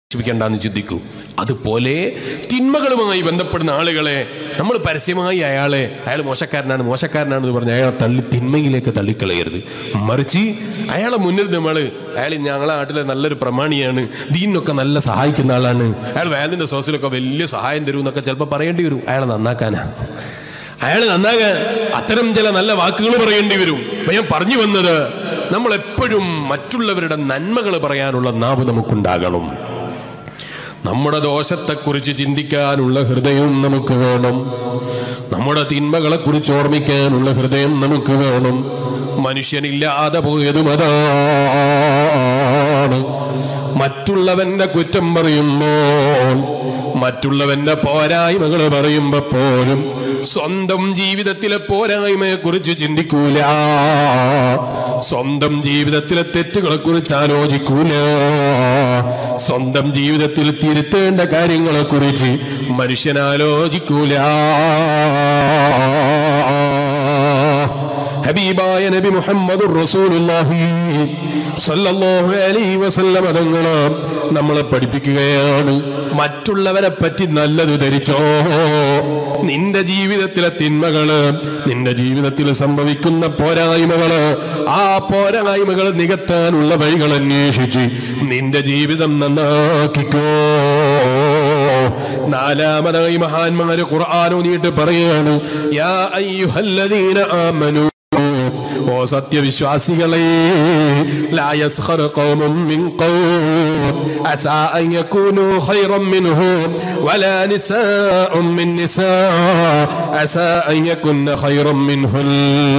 ക്ഷമിക്കണ്ടെന്ന് ചിന്തിക്കൂ അതുപോലെ തിന്മകളുമായി ബന്ധപ്പെടുന്ന ആളുകളെ നമ്മൾ പരസ്യമായി അയാളെ അയാൾ മോശക്കാരനാണ് മോശക്കാരനാണെന്ന് പറഞ്ഞ് അയാളെ തള്ളി തിന്മയിലേക്ക് തള്ളിക്കളയരുത് മറിച്ച് അയാളെ മുന്നിൽ നമ്മൾ അയാൾ ഞങ്ങളെ നാട്ടിലെ നല്ലൊരു പ്രമാണിയാണ് ദീനിനൊക്കെ നല്ല സഹായിക്കുന്ന ആളാണ് അയാൾ വേദിൻ്റെ സോസിലൊക്കെ വലിയ സഹായം തരും എന്നൊക്കെ ചിലപ്പോൾ പറയേണ്ടി വരും അയാളെ നന്നാക്കാനാ അയാൾ നന്നാകാൻ അത്തരം ചില നല്ല വാക്കുകൾ പറയേണ്ടി വരും അപ്പൊ ഞാൻ പറഞ്ഞു വന്നത് നമ്മൾ എപ്പോഴും മറ്റുള്ളവരുടെ നന്മകൾ പറയാനുള്ള നാവ് നമുക്കുണ്ടാകണം നമ്മുടെ ദോഷത്തെക്കുറിച്ച് ചിന്തിക്കാനുള്ള ഹൃദയം നമുക്ക് വേണം നമ്മുടെ തിന്മകളെ കുറിച്ച് ഓർമ്മിക്കാനുള്ള ഹൃദയം നമുക്ക് വേണം മനുഷ്യനില്ലാതെ പോയതും അതാണ് മറ്റുള്ളവന്റെ കുറ്റം പറയുമ്പോൾ മറ്റുള്ളവന്റെ പോരായ്മകൾ പറയുമ്പോ പോലും സ്വന്തം ജീവിതത്തിലെ പോരായ്മയെ കുറിച്ച് ചിന്തിക്കൂല സ്വന്തം ജീവിതത്തിലെ തെറ്റുകളെ കുറിച്ച് ആലോചിക്കൂല സ്വന്തം ജീവിതത്തിൽ തിരുത്തേണ്ട കാര്യങ്ങളെ കുറിച്ച് മനുഷ്യൻ ആലോചിക്കൂല ഹബീബായ നബി മുഹമ്മദ് റസൂലുള്ളാഹി സല്ലല്ലാഹു അലൈഹി വസല്ലം തങ്ങള് നമ്മളെ പഠിപ്പിക്കുകയാണ് മറ്റുള്ളവരെ പറ്റി നല്ലത് ധരിച്ചോ നിന്റെ ജീവിതത്തിലെ തിന്മകള് നിന്റെ ജീവിതത്തിൽ സംഭവിക്കുന്ന പോരായ്മകള് ആ പോരായ്മകൾ നികത്താനുള്ള വഴികൾ അന്വേഷിച്ച് നിന്റെ ജീവിതം നന്നാക്കിക്കോ നാലാമതായി മഹാന്മാര് ഖുർആാനോദിയിട്ട് പറയാണ് യാ അയ്യുഹല്ലദീന ആമനു ഓ സത്യവിശ്വാസികളെ ലാ യസ്ഖർ ഖൗമും മിൻ ഖൗം അസാ അൻ യകൂനു ഖൈറൻ മിൻഹും വലാ നിസാഉം മിൻ നിസാ അസാ അൻ യകുന്ന ഖൈറൻ മിൻഹുൽ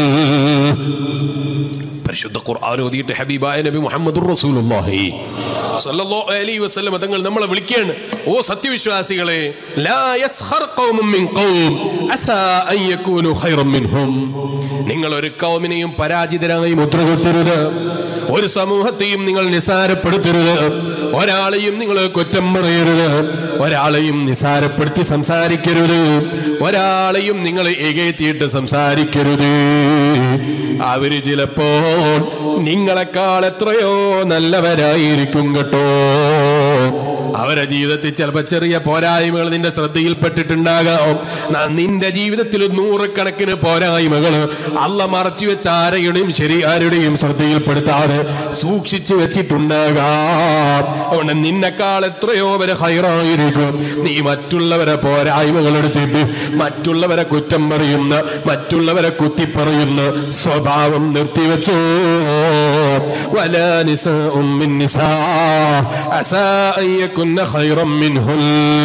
പരിശുദ്ധ ഖുർആൻ ഓതിയിട്ട് ഹബീബായ നബി മുഹമ്മദുർ റസൂലുള്ളാഹി സല്ലല്ലാഹു അലൈഹി വസല്ലം തങ്ങൾ നമ്മളെ വിളിക്കുകയാണ് ഓ സത്യവിശ്വാസികളെ ലാ യസ്ഖർ ഖൗമും മിൻ ഖൗം അസാ അൻ യകൂനു ഖൈറൻ മിൻഹും നിങ്ങൾ ഒരു കൗമിനെയും പരാജിതരായി മുദ്രകുത്തരുത് ഒരു സമൂഹത്തെയും നിങ്ങൾ നിസാരപ്പെടുത്തരുത് ഒരാളെയും നിങ്ങൾ കുറ്റം പറയരുത് ഒരാളെയും നിസാരപ്പെടുത്തി സംസാരിക്കരുത് ഒരാളെയും നിങ്ങൾ എകയറ്റിയിട്ട് സംസാരിക്കരുത് അവര് ചിലപ്പോൾ നിങ്ങളെക്കാൾ എത്രയോ നല്ലവരായിരിക്കും കേട്ടോ അവരുടെ ജീവിതത്തിൽ ചിലപ്പോൾ ചെറിയ പോരായ്മകൾ നിന്റെ ശ്രദ്ധയിൽപ്പെട്ടിട്ടുണ്ടാകാം ന- നിന്റെ ജീവിതത്തിൽ നൂറുകണക്കിന് പോരായ്മകൾ അല്ല മറച്ചു വെച്ച ആരെയുടെയും ശരി ആരുടെയും ശ്രദ്ധയിൽപ്പെടുത്താതെ സൂക്ഷിച്ചു വെച്ചിട്ടുണ്ടാകാം അതുകൊണ്ട് നിന്നെക്കാൾ എത്രയോ വരെ ഹൈറായിരിക്കും നീ മറ്റുള്ളവരെ പോരായ്മകൾ എടുത്തിട്ട് മറ്റുള്ളവരെ കുറ്റം പറയുന്ന മറ്റുള്ളവരെ കുത്തിപ്പറയുന്ന സ്വഭാവം നിർത്തിവെച്ചോ ولا نساء من نساء عسى أن يكن خيرا منهن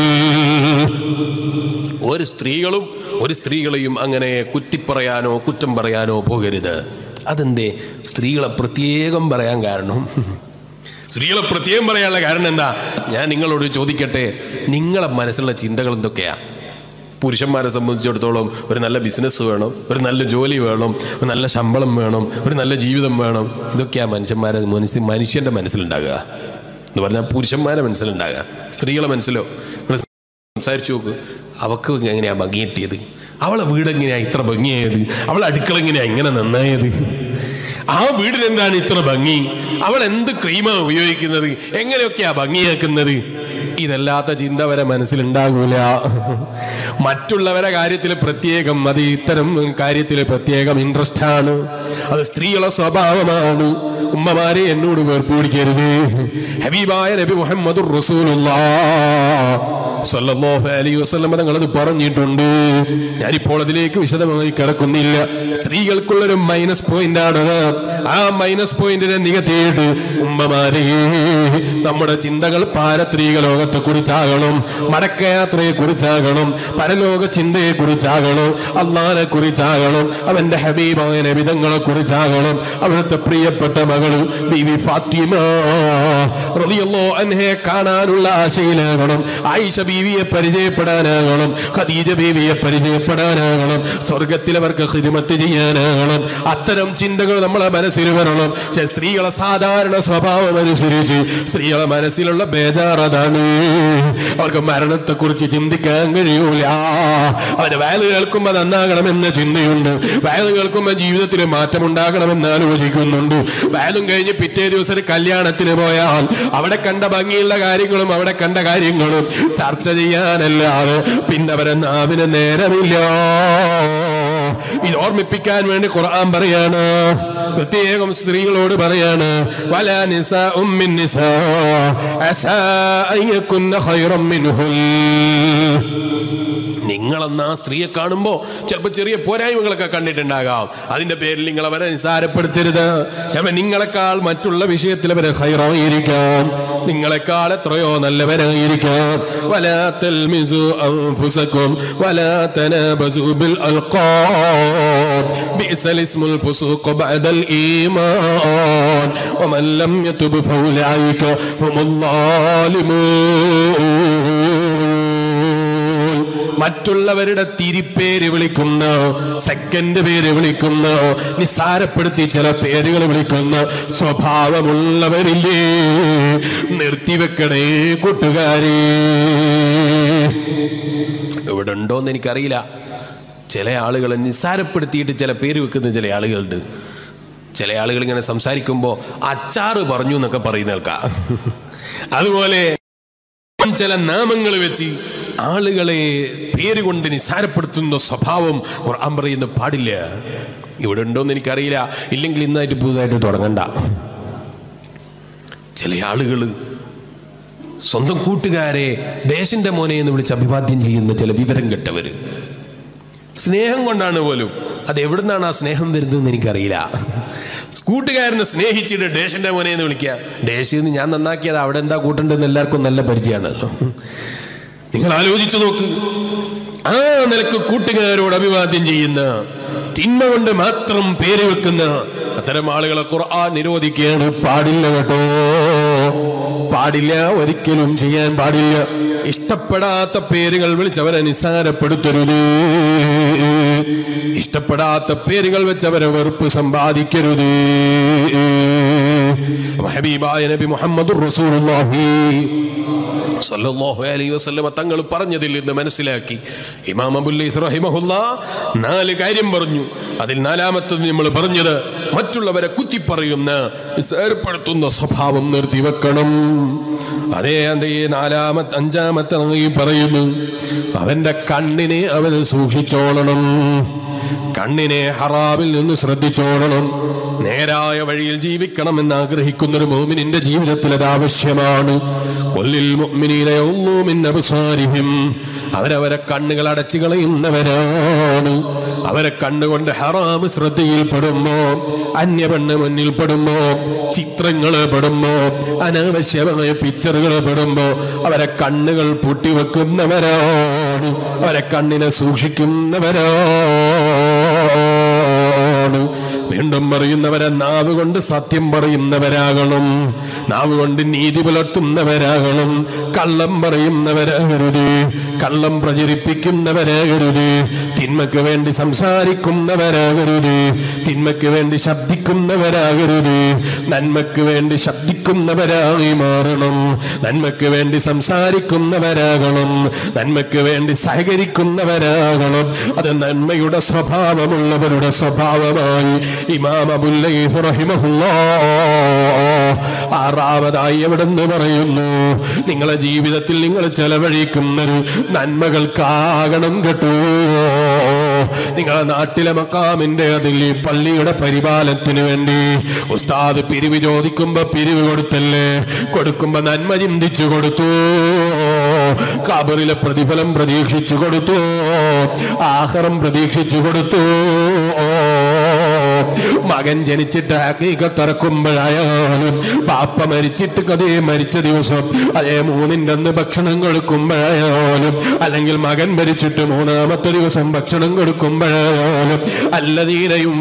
ഒരു സ്ത്രീകളും ഒരു സ്ത്രീകളെയും അങ്ങനെ കുത്തിപ്പറയാനോ കുറ്റം പറയാനോ പോകരുത് അതെന്തേ സ്ത്രീകളെ പ്രത്യേകം പറയാൻ കാരണം സ്ത്രീകളെ പ്രത്യേകം പറയാനുള്ള കാരണം എന്താ ഞാൻ നിങ്ങളോട് ചോദിക്കട്ടെ നിങ്ങളെ മനസ്സിലുള്ള ചിന്തകൾ എന്തൊക്കെയാ പുരുഷന്മാരെ സംബന്ധിച്ചിടത്തോളം ഒരു നല്ല ബിസിനസ് വേണം ഒരു നല്ല ജോലി വേണം ഒരു നല്ല ശമ്പളം വേണം ഒരു നല്ല ജീവിതം വേണം ഇതൊക്കെയാ മനുഷ്യന്മാരെ മനസ്സിൽ മനുഷ്യന്റെ മനസ്സിലുണ്ടാകുക എന്ന് പറഞ്ഞാൽ പുരുഷന്മാരെ മനസ്സിലുണ്ടാകുക സ്ത്രീകളെ മനസ്സിലോ നിങ്ങൾ സംസാരിച്ചു നോക്ക് അവക്ക് എങ്ങനെയാ ഭംഗി കിട്ടിയത് അവളെ വീട് എങ്ങനെയാ ഇത്ര ഭംഗിയായത് അവളെ അടുക്കള എങ്ങനെയാ ഇങ്ങനെ നന്നായത് ആ വീടിന് എന്താണ് ഇത്ര ഭംഗി അവൾ എന്ത് ക്രീമാ ഉപയോഗിക്കുന്നത് എങ്ങനെയൊക്കെയാ ഭംഗിയാക്കുന്നത് ഇതല്ലാത്ത ചിന്ത വരെ മനസ്സിലുണ്ടാകൂല മറ്റുള്ളവരെ കാര്യത്തിൽ പ്രത്യേകം അത് ഇത്തരം കാര്യത്തിൽ പ്രത്യേകം ഇൻട്രസ്റ്റ് ആണ് അത് സ്ത്രീകളെ സ്വഭാവമാണ് ഉമ്മമാരെ എന്നോട് വേർപ്പിടിക്കരുത് ഹബീബായ നബി മുഹമ്മദ് സല്ലല്ലാഹു അലൈഹി വസല്ലം തങ്ങൾ അത് പറഞ്ഞിട്ടുണ്ട് ഞാനിപ്പോൾ അതിലേക്ക് വിശദമായി കിടക്കുന്നില്ല സ്ത്രീകൾക്കുള്ളൊരു മൈനസ് പോയിന്റ് ആണത് ആ മൈനസ് പോയിന്റിനെ നികത്തിയിട്ട് ഉമ്മമാരെ നമ്മുടെ ചിന്തകൾ പാരത്രീക ലോകത്തെ കുറിച്ചാകണം മടക്കയാത്രയെ കുറിച്ചാകണം പരലോക ചിന്തയെ കുറിച്ചാകണം അള്ളാനെ കുറിച്ചാകണം അവന്റെ ഹബീബായ നബിതങ്ങളെ കുറിച്ചാകണം അവിടുത്തെ പ്രിയപ്പെട്ട മകള് ബിവി ഫാത്തിമ റളിയല്ലാഹു അൻഹയെ കാണാനുള്ള ആശയിലാകണം ആയിഷ ബീവിയെ പരിചയപ്പെടാനാകണം ഖദീജ ബീവിയെ പരിചയപ്പെടാനാകണം സ്വർഗത്തിൽ അവർക്ക് ഹിദ്മത്ത് ചെയ്യാനാകണം അത്തരം ചിന്തകൾ നമ്മളെ മനസ്സിൽ വരണം പക്ഷേ സ്ത്രീകളെ സാധാരണ സ്വഭാവം അനുസരിച്ച് സ്ത്രീകളെ മനസ്സിലുള്ള ബേജാറതാണ് അവർക്ക് മരണത്തെക്കുറിച്ച് ചിന്തിക്കാൻ കഴിയൂല അവര് വയല് കേൾക്കുമ്പോൾ നന്നാകണമെന്ന ചിന്തയുണ്ട് വയല് കേൾക്കുമ്പോൾ ജീവിതത്തിൽ മാറ്റം ഉണ്ടാകണമെന്ന് ആലോചിക്കുന്നുണ്ട് വയലും കഴിഞ്ഞ് പിറ്റേ ദിവസം ഒരു കല്യാണത്തിന് പോയാൽ അവിടെ കണ്ട ഭംഗിയുള്ള കാര്യങ്ങളും അവിടെ കണ്ട കാര്യങ്ങളും ചർച്ച ചെയ്യാനല്ലാതെ പിന്നെ അവരെ നാവിന് നേരമില്ല ഇത് ഓർമ്മിപ്പിക്കാൻ വേണ്ടി ഖുർആൻ പറയാണ് പ്രത്യേകം സ്ത്രീകളോട് പറയാണ് വല നിസ ഉമ്മിൻ നിസ അസാ അയ്യക്കുന്ന ഖൈറം മിൻഹുൽ നിങ്ങളെന്ന ആ സ്ത്രീയെ കാണുമ്പോൾ ചിലപ്പോൾ ചെറിയ പോരായ്മകളൊക്കെ കണ്ടിട്ടുണ്ടാകാം അതിന്റെ പേരിൽ നിങ്ങൾ അവരെ നിസാരപ്പെടുത്തരുത് ചിലപ്പോൾ നിങ്ങളെക്കാൾ മറ്റുള്ള വിഷയത്തിൽ അവരെ ഹൈറായിരിക്കാം നിങ്ങളെക്കാൾ എത്രയോ നല്ലവരായിരിക്കാം വലാ തൽമിസു അൻഫുസകും വലാ തനാബസു ബിൽ അൽഖാബ് ബിഅസൽ ഇസ്മുൽ ഫുസൂഖ് ബഅദൽ ഈമാൻ വമൻ ലം യതുബ് ഫൗലൈക ഹുമുൽ ളാലിമൂൻ മറ്റുള്ളവരുടെ തിരിപ്പേര് വിളിക്കുന്ന സെക്കൻഡ് പേര് വിളിക്കുന്ന നിസ്സാരപ്പെടുത്തി ചില പേരുകൾ വിളിക്കുന്ന സ്വഭാവമുള്ളവരില്ലേ നിർത്തിവെക്കണേ കൂട്ടുകാരെ ഇവിടെ ഉണ്ടോന്ന് എനിക്കറിയില്ല ചില ആളുകളെ നിസ്സാരപ്പെടുത്തിയിട്ട് ചില പേര് വെക്കുന്ന ചില ആളുകളുണ്ട് ചില ആളുകൾ ഇങ്ങനെ സംസാരിക്കുമ്പോൾ അച്ചാറ് പറഞ്ഞു എന്നൊക്കെ പറയുന്ന കേൾക്കാം അതുപോലെ ചില നാമങ്ങൾ വെച്ച് ആളുകളെ പേര് കൊണ്ട് നിസാരപ്പെടുത്തുന്ന സ്വഭാവം ഖുർആൻ പറയുന്ന പാടില്ല ഇവിടെ ഉണ്ടോന്ന് എനിക്കറിയില്ല ഇല്ലെങ്കിൽ ഇന്നായിട്ട് പുതുതായിട്ട് തുടങ്ങണ്ട ചില ആളുകൾ സ്വന്തം കൂട്ടുകാരെ ദേശന്റെ മോനെ എന്ന് വിളിച്ച് അഭിവാദ്യം ചെയ്യുന്ന ചില വിവരം കെട്ടവര് സ്നേഹം കൊണ്ടാണ് പോലും അത് എവിടുന്നാണ് ആ സ്നേഹം വരുന്നതെന്ന് എനിക്കറിയില്ല കൂട്ടുകാരനെ സ്നേഹിച്ചിട്ട് ഡേഷന്റെ മോനെ എന്ന് വിളിക്കുക ഡേഷിൽ നിന്ന് ഞാൻ നന്നാക്കിയത് അവിടെ എന്താ കൂട്ടണ്ടെന്ന് എല്ലാവർക്കും നല്ല പരിചയമാണല്ലോ നിങ്ങൾ ആലോചിച്ചു നോക്ക് ആ നിലക്ക് കൂട്ടുകാരോട് അഭിവാദ്യം ചെയ്യുന്ന തിന്മ കൊണ്ട് മാത്രം പേര് വെക്കുന്ന അത്തരം ആളുകളെ ഖുർആൻ നിരോധിക്കുകയാണ് പാടില്ല കേട്ടോ പാടില്ല ഒരിക്കലും ചെയ്യാൻ പാടില്ല ഇഷ്ടപ്പെടാത്ത പേരുകൾ വിളിച്ചവരെ നിസ്സാരപ്പെടുത്തരുത് ഇഷ്ടപ്പെടാത്ത പേരുകൾ വെച്ചവരെ വെറുപ്പ് സമ്പാദിക്കരുത് ഹബീബായ നബി മുഹമ്മദ് റസൂലുള്ളാഹി സല്ലല്ലാഹു അലൈഹി വസല്ലമ തങ്ങൾ പറഞ്ഞതിൽ നിന്ന് മനസ്സിലാക്കി ഇമാം അബുല്ലൈസ് റഹിമഹുല്ല നാല് കാര്യം പറഞ്ഞു അതിൽ നാലാമത്തത് നമ്മൾ പറഞ്ഞത് മറ്റുള്ളവരെ കുത്തിപ്പറയുന്ന നിസ്സാരപ്പെടുത്തുന്ന സ്വഭാവം നിർത്തിവെക്കണം അതേ അതേ നാലാമത്തെ അഞ്ചാമത്തെ ഈ പറയുന്നു അവന്റെ കണ്ണിനെ അവൻ സൂക്ഷിച്ചോളണം കണ്ണിനെ ഹറാമിൽ നിന്ന് ശ്രദ്ധിച്ചോളണം നേരായ വഴിയിൽ ജീവിക്കണമെന്ന് ആഗ്രഹിക്കുന്ന ഒരു മോമിനിന്റെ ജീവിതത്തിൽ അത് ആവശ്യമാണ് കൊല്ലിൽ മുഅ്മിനീന യഗ്ളൂ മിൻ അബ്സാരിഹിം അവരവരെ കണ്ണുകൾ അടച്ചു കളയുന്നവരാണ് അവരെ കണ്ണുകൊണ്ട് ഹറാമ് ശ്രദ്ധയിൽപ്പെടുമ്പോ അന്യപെണ്ണ് മുന്നിൽ പെടുമ്പോ ചിത്രങ്ങൾ പെടുമ്പോ അനാവശ്യമായ പിക്ചറുകൾ പെടുമ്പോ അവരെ കണ്ണുകൾ പൂട്ടിവെക്കുന്നവരാണ് അവരെ കണ്ണിനെ സൂക്ഷിക്കുന്നവരാണ് വീണ്ടും പറയുന്നവരെ നാവ് കൊണ്ട് സത്യം പറയുന്നവരാകണം നാവ് കൊണ്ട് നീതി പുലർത്തുന്നവരാകണം കള്ളം പറയുന്നവരാകരുത് കള്ളം പ്രചരിപ്പിക്കുന്നവരാകരുത് തിന്മയ്ക്ക് വേണ്ടി സംസാരിക്കുന്നവരാകരുത് തിന്മയ്ക്ക് വേണ്ടി ശബ്ദിക്കുന്നവരാകരുത് നന്മയ്ക്ക് വേണ്ടി ശബ്ദിക്കുന്നവരായി മാറണം നന്മയ്ക്ക് വേണ്ടി സംസാരിക്കുന്നവരാകണം നന്മയ്ക്ക് വേണ്ടി സഹകരിക്കുന്നവരാകണം അത് നന്മയുടെ സ്വഭാവമുള്ളവരുടെ സ്വഭാവമായി ഇമാം അബുല്ലൈഫ് റഹിമഹുല്ലാ ആറാമതായി എവിടെന്ന് പറയുന്നു നിങ്ങളെ ജീവിതത്തിൽ നിങ്ങൾ ചെലവഴിക്കുന്നത് നന്മകൾക്കാകണം കേട്ടോ നിങ്ങളെ നാട്ടിലെ മക്കാമിന്റെ അതിൽ ഈ പള്ളിയുടെ പരിപാലനത്തിന് വേണ്ടി ഉസ്താദ് പിരിവ് ചോദിക്കുമ്പോ പിരിവ് കൊടുത്തല്ലേ കൊടുക്കുമ്പോ നന്മ ചിന്തിച്ചു കൊടുത്തു കബറിലെ പ്രതിഫലം പ്രതീക്ഷിച്ചു കൊടുത്തു ആഹാരം പ്രതീക്ഷിച്ചു കൊടുത്തു മകൻ ജനിച്ചിട്ട് ഹക്കീക്കത്തിറക്കുമ്പോഴായാലും പാപ്പ മരിച്ചിട്ട് കഥേ മരിച്ച ദിവസം അതേ മൂന്നിൻ്റെ അന്ന് ഭക്ഷണം കൊടുക്കുമ്പോഴായാലും അല്ലെങ്കിൽ മകൻ മരിച്ചിട്ട് മൂന്നാമത്തെ ദിവസം ഭക്ഷണം കൊടുക്കുമ്പോഴായാലും അല്ലതീനയും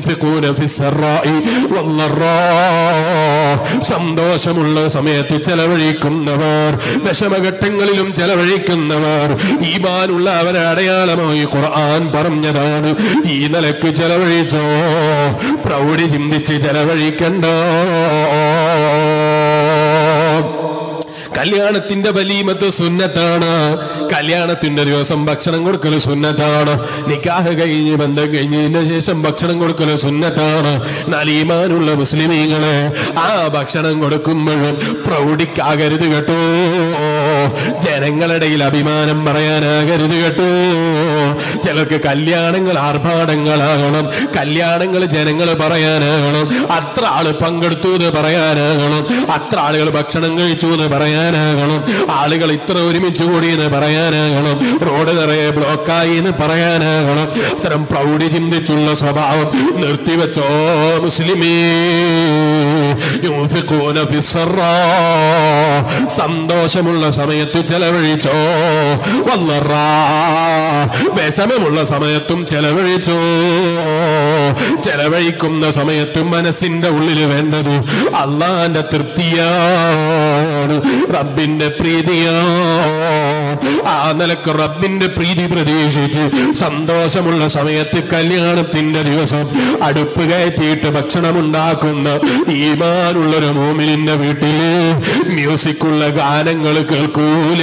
സന്തോഷമുള്ള സമയത്ത് ചെലവഴിക്കുന്നവർ വിഷമഘട്ടങ്ങളിലും ചെലവഴിക്കുന്നവർ ഈമാനുള്ള അവരെ അടയാളമായി ഖുർആൻ പറഞ്ഞതാണ് ഈ നിലക്ക് ചെലവഴിച്ചോ പ്രൗഢി ചിന്തിച്ച് ചെലവഴിക്കണ്ട കല്യാണത്തിന്റെ വലീമത്ത് സുന്നത്താണ് കല്യാണത്തിന്റെ ദിവസം ഭക്ഷണം കൊടുക്കൽ സുന്നത്താണ് നിക്കാഹ് കഴിഞ്ഞ് ബന്ധം കഴിഞ്ഞതിന് ശേഷം ഭക്ഷണം കൊടുക്കൽ സുന്നത്താണ് എന്നാൽ ഈമാനുള്ള മുസ്ലിമീങ്ങളെ ആ ഭക്ഷണം കൊടുക്കുമ്പോഴും പ്രൗഢിക്കാകരുത് കേട്ടോ ജനങ്ങളിടയിൽ അഭിമാനം പറയാനാകരുത് കേട്ടോ ചിലർക്ക് കല്യാണങ്ങൾ ആർഭാടങ്ങളാകണം കല്യാണങ്ങൾ ജനങ്ങൾ പറയാനാകണം അത്ര ആള് പങ്കെടുത്തു എന്ന് പറയാനാകണം അത്ര ആളുകൾ ഭക്ഷണം കഴിച്ചു എന്ന് പറയാനാകണം ആളുകൾ ഇത്ര ഒരുമിച്ച് കൂടി എന്ന് പറയാനാകണം റോഡ് നിറയെ ബ്ലോക്കായി എന്ന് പറയാനാകണം അത്തരം പ്രൗഢി ചിന്തിച്ചുള്ള സ്വഭാവം നിർത്തിവെച്ചോ മുസ്ലിമേ യുൻഫിഖൂന ഫിസ്സറാ. സന്തോഷമുള്ള സമയത്ത് ചെലവഴിച്ചോ വല്ലറാ വിഷമമുള്ള സമയത്തും ചെലവഴിച്ചോ ചെലവഴിക്കുന്ന സമയത്തും മനസ്സിന്റെ ഉള്ളിൽ വേണ്ടത് അള്ളാന്റെ തൃപ്തിയാണ് റബ്ബിന്റെ പ്രീതിയാണ് ആ നിലക്ക് റബ്ബിന്റെ പ്രീതി പ്രതീക്ഷിച്ച് സന്തോഷമുള്ള സമയത്ത് കല്യാണത്തിന്റെ ദിവസം അടുപ്പ് കയറ്റിയിട്ട് ഭക്ഷണം ഉണ്ടാക്കുന്ന ഈമാനുള്ളൊരു മോമിനിന്റെ വീട്ടില് മ്യൂസിക്കുള്ള ഗാനങ്ങൾ കേൾക്കൂല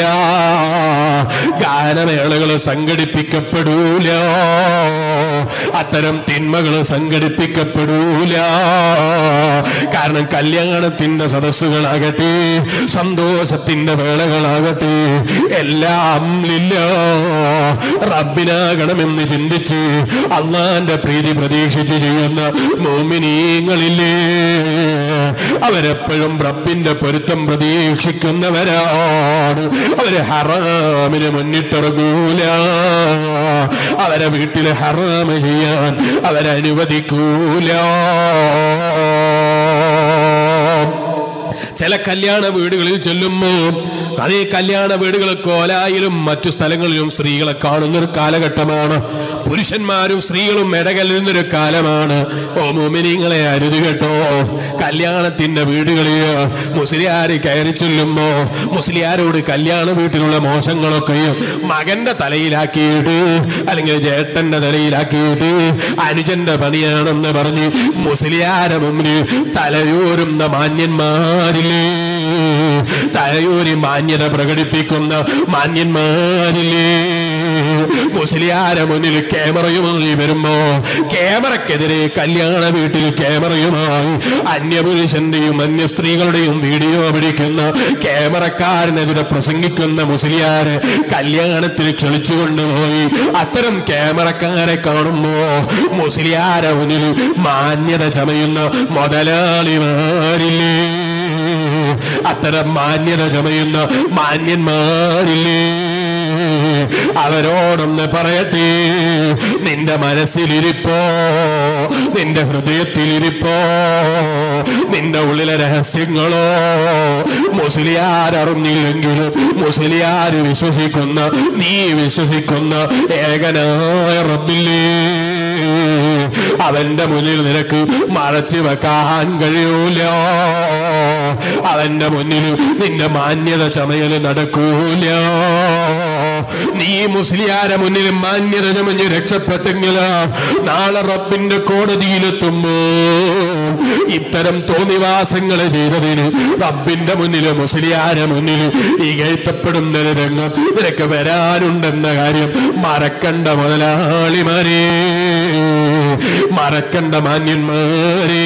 ഗാനമേളകൾ സംഘടിപ്പിക്കപ്പെടൂല അത്തരം തിന്മകൾ സംഘടിപ്പിക്കപ്പെടൂല കാരണം കല്യാണത്തിന്റെ സദസ്സുകളാകട്ടെ സന്തോഷത്തിന്റെ വേളകളാകട്ടെ എല്ലാം ലില്ല റബ്ബിനാകണമെന്ന് ചിന്തിച്ച് അള്ളാന്റെ പ്രീതി പ്രതീക്ഷിച്ച് ചെയ്യുന്ന മോമിനീങ്ങളില്ലേ അവരെപ്പോഴും റബ്ബിന്റെ പൊരുത്തം പ്രതീക്ഷിക്കുന്നവരാണ് അവര് ഹറാമിന് മുന്നിട്ടിറങ്ങൂല അവരെ വീട്ടിൽ ഹറാമ ചെയ്യാൻ അവരനുവദിക്കൂല ചില കല്യാണ വീടുകളിൽ ചെല്ലുമ്പോ അതേ കല്യാണ വീടുകൾ കോലായിലും മറ്റു സ്ഥലങ്ങളിലും സ്ത്രീകളെ കാണുന്ന ഒരു കാലഘട്ടമാണ് പുരുഷന്മാരും സ്ത്രീകളും ഇടകല്ലുന്നൊരു കാലമാണ് ഓ മോമിനിങ്ങളെ അരുത് കേട്ടോ കല്യാണത്തിന്റെ വീടുകളിൽ മുസ്ലിയാര് കയറി ചെല്ലുമ്പോ മുസ്ലിയാരോട് കല്യാണ വീട്ടിലുള്ള മോശങ്ങളൊക്കെയും മകന്റെ തലയിലാക്കിയിട്ട് അല്ലെങ്കിൽ ചേട്ടന്റെ തലയിലാക്കിയിട്ട് അനുജന്റെ പണിയാണെന്ന് പറഞ്ഞ് മുസ്ലിയാരെ മുമ്പിൽ തലയോരുന്ന മാന്യന്മാരില്ലേ തലയൂരി മാന്യത പ്രകടിപ്പിക്കുന്ന മാന്യന്മാരില്ലേ മുസ്ലിയാരെ മുന്നിൽ ക്യാമറയുമായി വരുമ്പോ ക്യാമറക്കെതിരെ കല്യാണ വീട്ടിൽ ക്യാമറയുമായി അന്യപുരുഷന്റെയും അന്യ സ്ത്രീകളുടെയും വീഡിയോ പിടിക്കുന്ന ക്യാമറക്കാരനെതിരെ പ്രസംഗിക്കുന്ന മുസ്ലിയാരെ കല്യാണത്തിൽ ക്ഷണിച്ചു കൊണ്ടുപോയി അത്തരം ക്യാമറക്കാരെ കാണുമ്പോ മുസ്ലിയാരെ മുന്നിൽ മാന്യത ചമയുന്ന മുതലാളിമാരില്ലേ അത്തരം മാന്യത ചമയുന്ന മാന്യന്മാരില്ലേ അവരോടൊന്ന് പറയട്ടെ നിന്റെ മനസ്സിലിരിപ്പോ നിന്റെ ഹൃദയത്തിലിരിപ്പോ നിന്റെ ഉള്ളിലെ രഹസ്യങ്ങളോ മുസ്ലിയാരറിഞ്ഞില്ലെങ്കിലും മുസ്ലിയാര് വിശ്വസിക്കുന്ന നീ വിശ്വസിക്കുന്ന ഏകനായ റബ്ബില്ലേ അവന്റെ മുന്നിൽ നിനക്ക് മറച്ചു വെക്കാൻ കഴിയൂല അവന്റെ മുന്നിൽ നിന്റെ മാന്യത ചമയല് നടക്കൂല നീ മുസ്ലിയാരെ മുന്നിൽ മാന്യത ചമഞ്ഞ് രക്ഷപ്പെട്ടെങ്കിൽ നാളെ റബ്ബിന്റെ കോടതിയിലെത്തുമ്പോ ഇത്തരം തോന്നിവാസങ്ങൾ ചെയ്തതിന് റബ്ബിന്റെ മുന്നിൽ മുസ്ലിയാരെ മുന്നിൽ ഇകഴ്ത്തപ്പെടുന്ന ഒരു രംഗം നിനക്ക് വരാനുണ്ടെന്ന കാര്യം മറക്കണ്ട മുതലാളിമാരെ മറക്കണ്ട മാന്യന്മാരെ